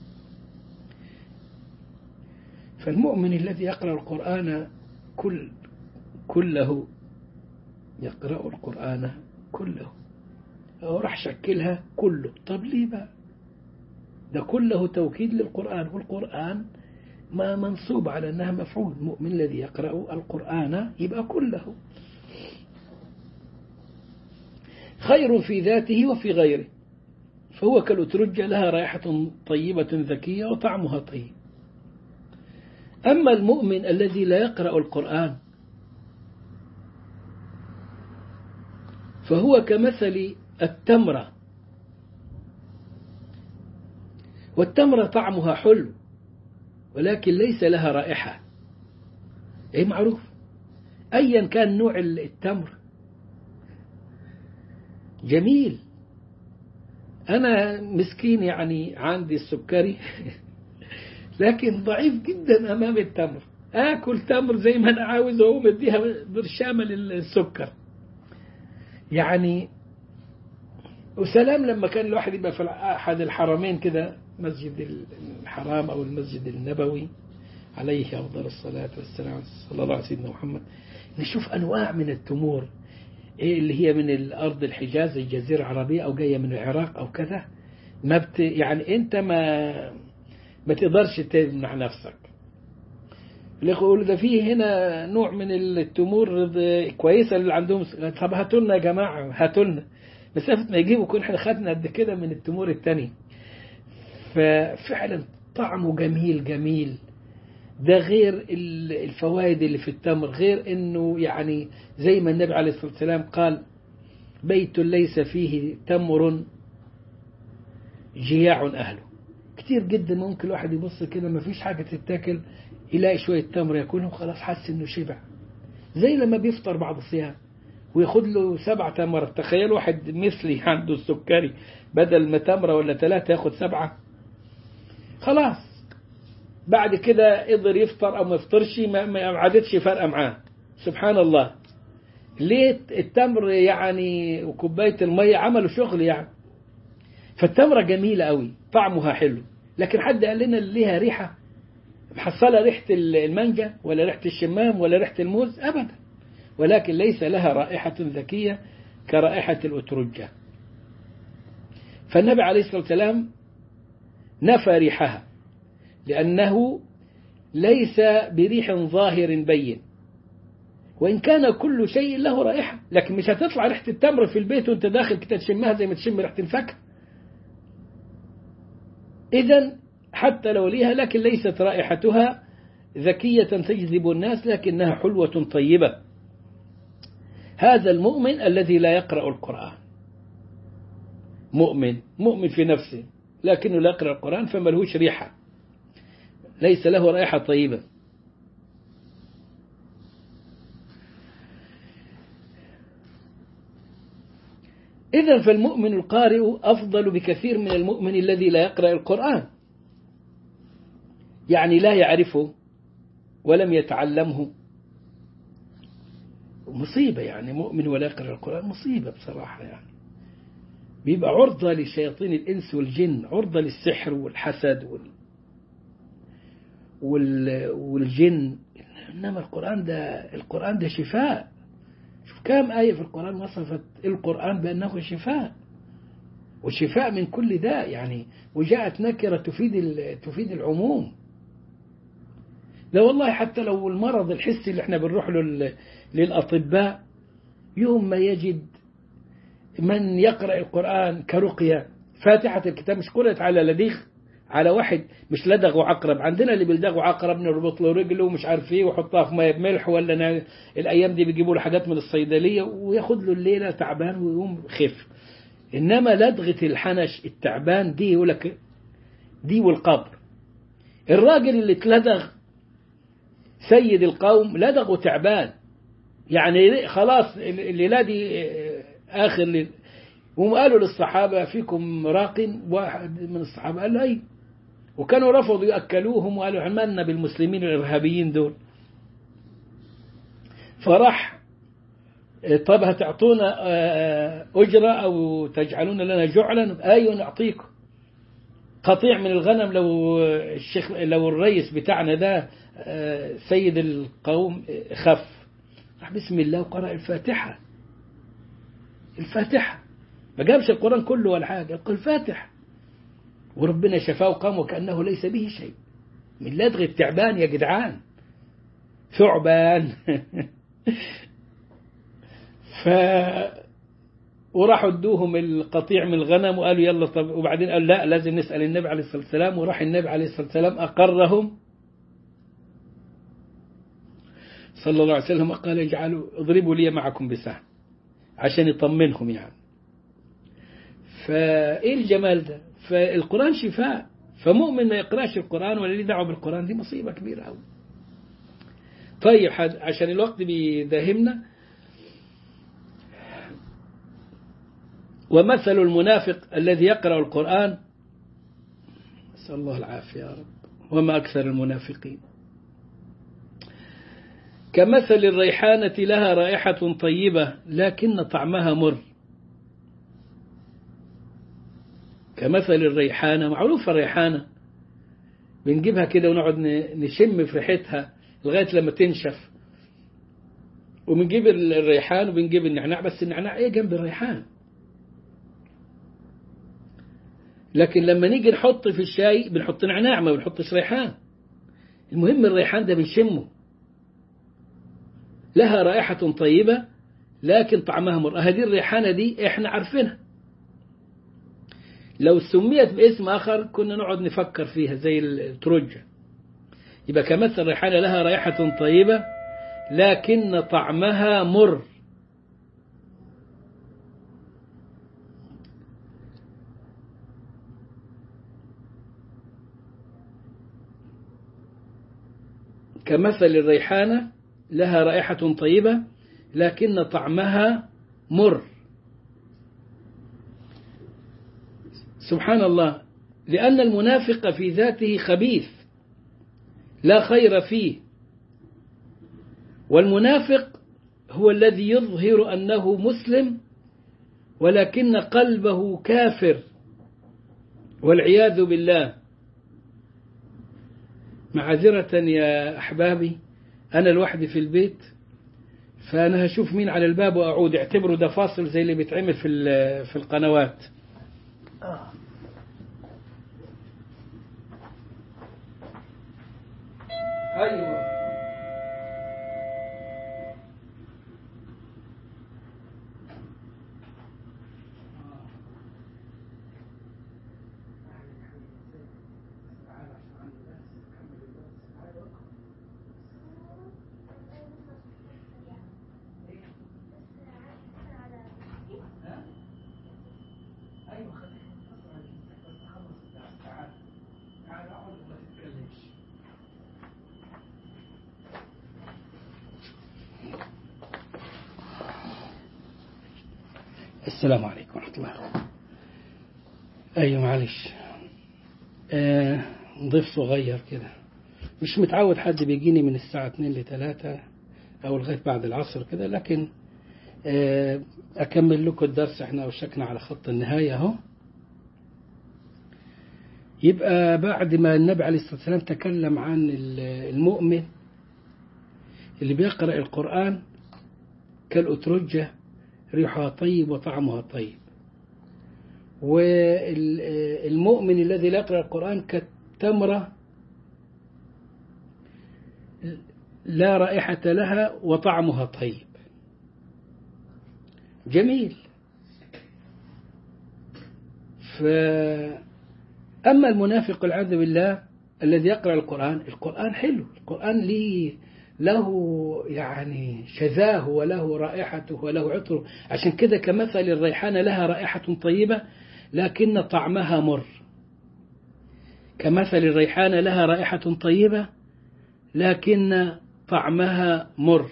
فالمؤمن الذي يقرأ القرآن كل كله يقرأ القرآن كله أو راح شكلها كله طب ليه بقى ده كله توكيد للقرآن والقرآن ما منصوب على أنها مفعول المؤمن الذي يقرأ القرآن يبقى كله خير في ذاته وفي غيره فهو كالأترجة لها رائحة طيبة ذكية وطعمها طيب أما المؤمن الذي لا يقرأ القرآن فهو كمثل التمرة والتمرة طعمها حلو ولكن ليس لها رائحة أي معروف أيا كان نوع التمر جميل أنا مسكين يعني عندي السكري لكن ضعيف جدا أمام التمر آكل تمر زي ما أنا عاوز وأقوم أديها برشامة للسكر يعني وسلام لما كان الواحد يبقى في أحد الحرمين كده مسجد الحرام أو المسجد النبوي عليه أفضل الصلاة والسلام صلى الله على سيدنا محمد نشوف أنواع من التمور إيه اللي هي من الأرض الحجاز الجزيرة العربية أو جاية من العراق أو كذا ما بت يعني أنت ما ما تقدرش تمنع نفسك يقول ده فيه هنا نوع من التمور كويسة اللي عندهم طب هاتوا لنا يا جماعة هاتوا لنا مسافة ما يجيبوا كل احنا خدنا قد كده من التمور التاني ففعلا طعمه جميل جميل ده غير الفوائد اللي في التمر غير انه يعني زي ما النبي عليه الصلاة والسلام قال بيت ليس فيه تمر جياع أهله كتير جدا ممكن الواحد يبص كده ما فيش حاجة تتاكل يلاقي شوية تمر ياكلهم خلاص حس انه شبع زي لما بيفطر بعد الصيام وياخد له سبع تمرات تخيل واحد مثلي عنده السكري بدل ما تمرة ولا ثلاثة ياخد سبعة خلاص بعد كده قدر يفطر او ما يفطرش ما عادتش فارقه معاه سبحان الله ليه التمر يعني وكوبايه الميه عملوا شغل يعني فالتمره جميله قوي طعمها حلو لكن حد قال لنا ليها ريحه محصله ريحه المانجا ولا ريحه الشمام ولا ريحه الموز ابدا ولكن ليس لها رائحه ذكيه كرائحه الاترجه فالنبي عليه الصلاه والسلام نفى ريحها لأنه ليس بريح ظاهر بين وإن كان كل شيء له رائحة لكن مش هتطلع ريحة التمر في البيت وانت داخل كده تشمها زي ما تشم ريحة الفاكهة إذا حتى لو ليها لكن ليست رائحتها ذكية تجذب الناس لكنها حلوة طيبة هذا المؤمن الذي لا يقرأ القرآن مؤمن مؤمن في نفسه لكنه لا يقرأ القرآن فملهوش ريحة ليس له رائحة طيبة إذا فالمؤمن القارئ أفضل بكثير من المؤمن الذي لا يقرأ القرآن يعني لا يعرفه ولم يتعلمه مصيبة يعني مؤمن ولا يقرأ القرآن مصيبة بصراحة يعني بيبقى عرضة لشياطين الإنس والجن عرضة للسحر والحسد وال... وال... والجن إنما القرآن ده القرآن ده شفاء شوف كام آية في القرآن وصفت القرآن بأنه شفاء وشفاء من كل داء يعني وجاءت نكرة تفيد ال... تفيد العموم لا والله حتى لو المرض الحسي اللي احنا بنروح له للأطباء يوم ما يجد من يقرأ القرآن كرقية فاتحة الكتاب مش قرأت على لديغ على واحد مش لدغ وعقرب عندنا اللي بيلدغ وعقرب نربط له رجله ومش عارف ايه ويحطها في ميه بملح ولا نا... الايام دي بيجيبوا له حاجات من الصيدليه وياخد له الليله تعبان ويقوم خف انما لدغه الحنش التعبان دي يقول لك دي والقبر الراجل اللي اتلدغ سيد القوم لدغ وتعبان يعني خلاص الليله دي آخر ليل وقالوا للصحابة فيكم راق واحد من الصحابة قال له أي وكانوا رفضوا يأكلوهم وقالوا عملنا بالمسلمين الإرهابيين دول فراح طب هتعطونا أجرة أو تجعلون لنا جعلا أيوة نعطيكم قطيع من الغنم لو الشيخ لو الرئيس بتاعنا ده سيد القوم خف راح بسم الله وقرأ الفاتحة الفاتحة ما جابش القرآن كله ولا حاجة قال الفاتحة وربنا شفاه وقام وكأنه ليس به شيء من لدغ التعبان يا جدعان ثعبان ف وراحوا ادوهم القطيع من الغنم وقالوا يلا طب وبعدين قال لا لازم نسأل النبي عليه الصلاة والسلام وراح النبي عليه الصلاة والسلام أقرهم صلى الله عليه وسلم قال اجعلوا اضربوا لي معكم بسهم عشان يطمنهم يعني فايه الجمال ده فالقرآن شفاء فمؤمن ما يقراش القرآن ولا ليه دعوه بالقرآن دي مصيبة كبيرة قوي طيب عشان الوقت بيداهمنا ومثل المنافق الذي يقرأ القرآن نسأل الله العافية يا رب وما أكثر المنافقين كمثل الريحانة لها رائحة طيبة لكن طعمها مر كمثل الريحانة معروفة الريحانة بنجيبها كده ونقعد نشم في ريحتها لغاية لما تنشف وبنجيب الريحان وبنجيب النعناع بس النعناع ايه جنب الريحان لكن لما نيجي نحط في الشاي بنحط نعناع ما بنحطش ريحان المهم الريحان ده بنشمه لها رائحة طيبة لكن طعمها مر هذه الريحانة دي احنا عارفينها لو سميت باسم آخر كنا نقعد نفكر فيها زي التروجة يبقى كمثل الريحانة لها رائحة طيبة لكن طعمها مر كمثل الريحانة لها رائحة طيبة لكن طعمها مر سبحان الله لأن المنافق في ذاته خبيث لا خير فيه والمنافق هو الذي يظهر أنه مسلم ولكن قلبه كافر والعياذ بالله معذرة يا أحبابي أنا لوحدي في البيت فأنا هشوف مين على الباب وأعود اعتبروا ده فاصل زي اللي بيتعمل في في القنوات آه. أيوة السلام عليكم ورحمة الله أيوة معلش آه ضيف صغير كده مش متعود حد بيجيني من الساعة 2 ل 3 أو لغاية بعد العصر كده لكن آه أكمل لكم الدرس احنا أوشكنا على خط النهاية أهو يبقى بعد ما النبي عليه الصلاة والسلام تكلم عن المؤمن اللي بيقرأ القرآن كالأترجة ريحها طيب وطعمها طيب والمؤمن الذي لا يقرأ القرآن كالتمرة لا رائحة لها وطعمها طيب جميل فأما المنافق والعياذ بالله الذي يقرأ القرآن القرآن حلو القرآن ليه له يعني شذاه وله رائحته وله عطره عشان كده كمثل الريحانة لها رائحة طيبة لكن طعمها مر كمثل الريحانة لها رائحة طيبة لكن طعمها مر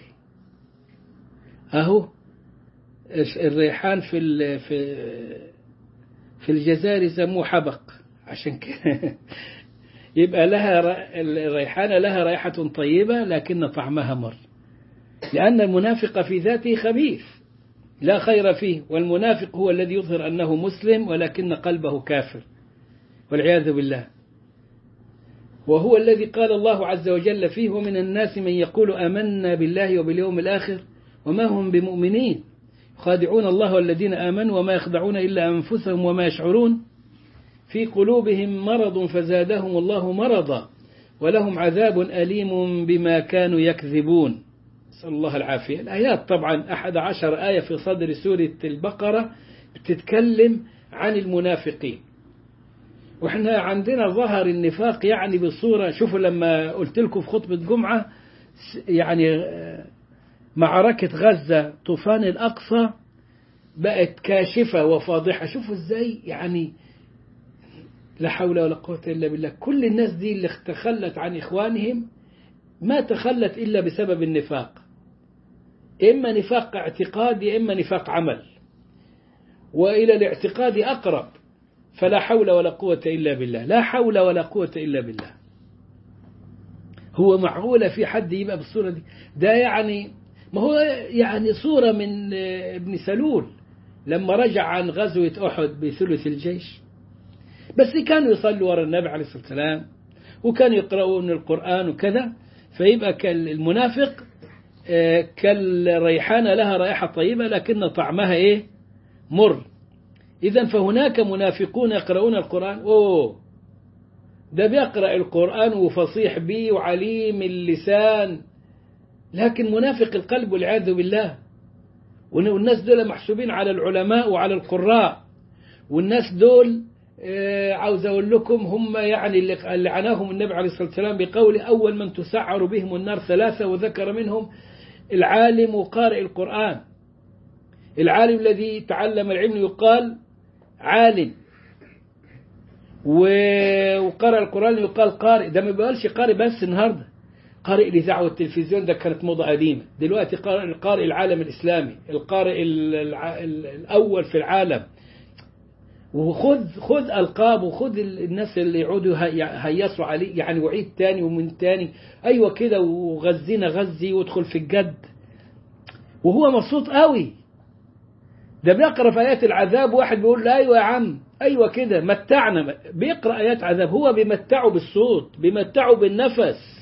أهو الريحان في في في الجزائر يسموه حبق عشان كده يبقى لها الريحانة لها رائحة طيبة لكن طعمها مر لأن المنافق في ذاته خبيث لا خير فيه والمنافق هو الذي يظهر أنه مسلم ولكن قلبه كافر والعياذ بالله وهو الذي قال الله عز وجل فيه ومن الناس من يقول آمنا بالله وباليوم الآخر وما هم بمؤمنين خادعون الله والذين آمنوا وما يخدعون إلا أنفسهم وما يشعرون في قلوبهم مرض فزادهم الله مرضا ولهم عذاب أليم بما كانوا يكذبون نسأل الله العافية الآيات طبعا أحد عشر آية في صدر سورة البقرة بتتكلم عن المنافقين وإحنا عندنا ظهر النفاق يعني بصورة شوفوا لما قلت لكم في خطبة جمعة يعني معركة غزة طوفان الأقصى بقت كاشفة وفاضحة شوفوا ازاي يعني لا حول ولا قوة إلا بالله كل الناس دي اللي تخلت عن إخوانهم ما تخلت إلا بسبب النفاق إما نفاق اعتقادي إما نفاق عمل وإلى الاعتقاد أقرب فلا حول ولا قوة إلا بالله لا حول ولا قوة إلا بالله هو معقولة في حد يبقى بالصورة دي ده يعني ما هو يعني صورة من ابن سلول لما رجع عن غزوة أحد بثلث الجيش بس كانوا يصلوا وراء النبي عليه الصلاة والسلام وكانوا يقرؤون القرآن وكذا فيبقى كالمنافق كالريحانة لها رائحة طيبة لكن طعمها إيه مر إذا فهناك منافقون يقرؤون القرآن أوه ده بيقرأ القرآن وفصيح بيه وعليم اللسان لكن منافق القلب والعياذ بالله والناس دول محسوبين على العلماء وعلى القراء والناس دول عاوز أقول لكم هم يعني اللي عناهم النبي عليه الصلاة والسلام بقول أول من تسعر بهم النار ثلاثة وذكر منهم العالم وقارئ القرآن العالم الذي تعلم العلم يقال عالم وقرأ القرآن يقال قارئ ده ما بيقالش قارئ بس النهارده قارئ الإذاعة والتلفزيون ده كانت موضة قديمة دلوقتي قارئ قارئ العالم الإسلامي القارئ الأول في العالم وخذ خذ ألقاب وخذ الناس اللي يقعدوا هيصوا عليه يعني وعيد تاني ومن تاني أيوة كده وغزينا غزي وادخل في الجد وهو مبسوط قوي ده بيقرأ في آيات العذاب واحد بيقول له أيوة يا عم أيوة كده متعنا بيقرأ آيات عذاب هو بيمتعه بالصوت بيمتعه بالنفس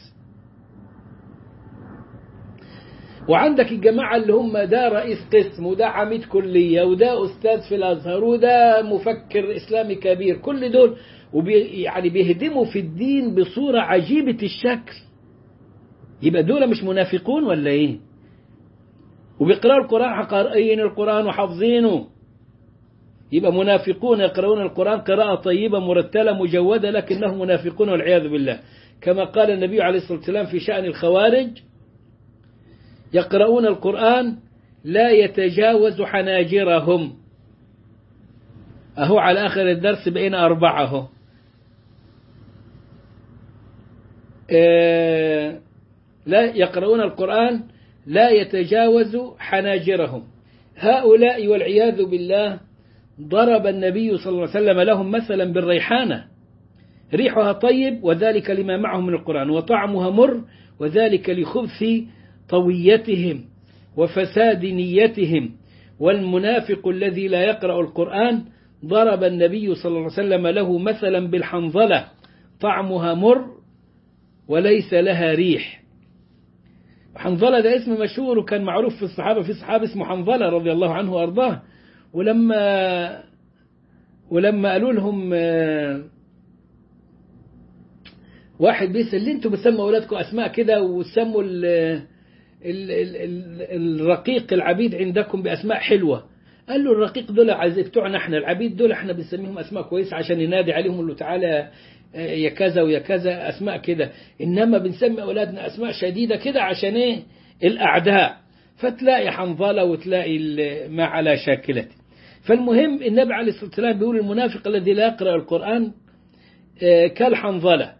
وعندك الجماعة اللي هم ده رئيس قسم وده عميد كلية وده أستاذ في الأزهر وده مفكر إسلامي كبير كل دول وبي يعني بيهدموا في الدين بصورة عجيبة الشكل يبقى دول مش منافقون ولا إيه وبيقرأوا القرآن قارئين القرآن وحافظينه يبقى منافقون يقرؤون القرآن قراءة طيبة مرتلة مجودة لكنهم منافقون والعياذ بالله كما قال النبي عليه الصلاة والسلام في شأن الخوارج يقرؤون القرآن لا يتجاوز حناجرهم أهو على آخر الدرس بين أربعة لا يقرؤون القرآن لا يتجاوز حناجرهم هؤلاء والعياذ بالله ضرب النبي صلى الله عليه وسلم لهم مثلا بالريحانة ريحها طيب وذلك لما معهم من القرآن وطعمها مر وذلك لخبث طويتهم وفساد نيتهم والمنافق الذي لا يقرأ القرآن ضرب النبي صلى الله عليه وسلم له مثلا بالحنظلة طعمها مر وليس لها ريح حنظلة ده اسم مشهور وكان معروف في الصحابة في صحابة اسمه حنظلة رضي الله عنه وأرضاه ولما ولما قالوا لهم واحد بيسأل ليه انتوا بتسموا أولادكم أسماء كده وسموا ال ال ال ال الرقيق العبيد عندكم بأسماء حلوة قال له الرقيق دول عايز بتوعنا احنا العبيد دول احنا بنسميهم أسماء كويسة عشان ينادي عليهم له تعالى يا كذا ويا كذا أسماء كده إنما بنسمي أولادنا أسماء شديدة كده عشان إيه الأعداء فتلاقي حنظلة وتلاقي ما على شاكلته فالمهم النبي عليه الصلاة والسلام بيقول المنافق الذي لا يقرأ القرآن كالحنظلة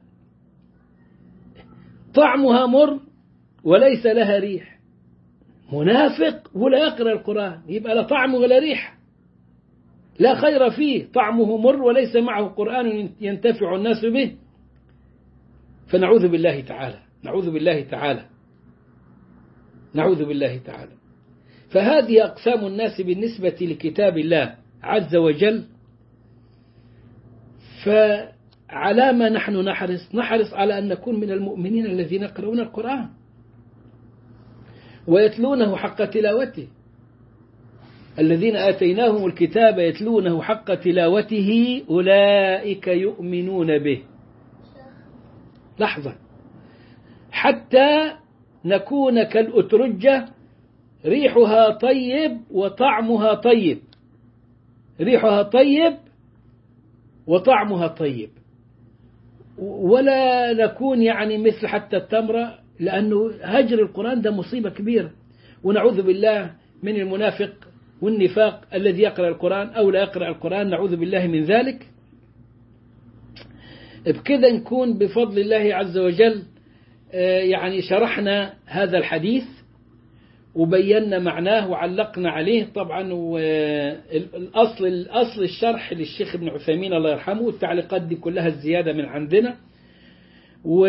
طعمها مر وليس لها ريح منافق ولا يقرأ القرآن يبقى لا طعم ولا ريح لا خير فيه طعمه مر وليس معه قرآن ينتفع الناس به فنعوذ بالله تعالى نعوذ بالله تعالى نعوذ بالله تعالى فهذه أقسام الناس بالنسبة لكتاب الله عز وجل فعلى ما نحن نحرص نحرص على أن نكون من المؤمنين الذين يقرؤون القرآن ويتلونه حق تلاوته الذين آتيناهم الكتاب يتلونه حق تلاوته أولئك يؤمنون به لحظة حتى نكون كالأترجة ريحها طيب وطعمها طيب ريحها طيب وطعمها طيب ولا نكون يعني مثل حتى التمرة لأنه هجر القرآن ده مصيبة كبيرة ونعوذ بالله من المنافق والنفاق الذي يقرأ القرآن أو لا يقرأ القرآن نعوذ بالله من ذلك بكذا نكون بفضل الله عز وجل يعني شرحنا هذا الحديث وبينا معناه وعلقنا عليه طبعا الأصل الأصل الشرح للشيخ ابن عثيمين الله يرحمه والتعليقات دي كلها الزيادة من عندنا و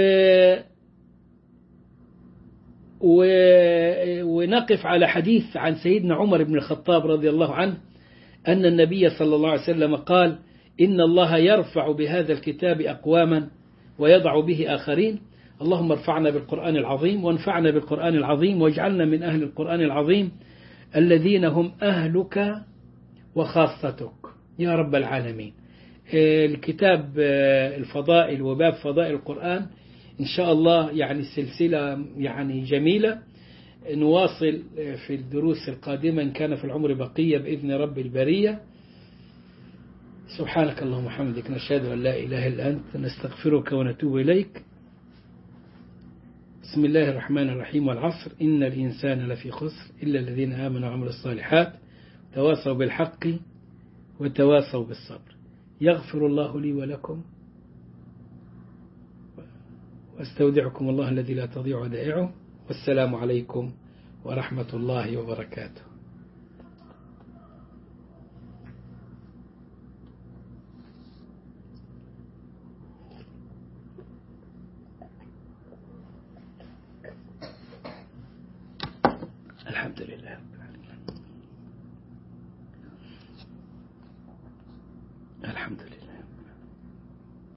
و... ونقف على حديث عن سيدنا عمر بن الخطاب رضي الله عنه أن النبي صلى الله عليه وسلم قال إن الله يرفع بهذا الكتاب أقواما ويضع به آخرين اللهم ارفعنا بالقرآن العظيم وانفعنا بالقرآن العظيم واجعلنا من أهل القرآن العظيم الذين هم أهلك وخاصتك يا رب العالمين الكتاب الفضائل وباب فضائل القرآن إن شاء الله يعني سلسلة يعني جميلة نواصل في الدروس القادمة إن كان في العمر بقية بإذن رب البرية سبحانك اللهم وبحمدك نشهد أن لا إله إلا أنت نستغفرك ونتوب إليك بسم الله الرحمن الرحيم والعصر إن الإنسان لفي خسر إلا الذين آمنوا وعملوا الصالحات تواصوا بالحق وتواصوا بالصبر يغفر الله لي ولكم واستودعكم الله الذي لا تضيع ودائعه والسلام عليكم ورحمة الله وبركاته الحمد لله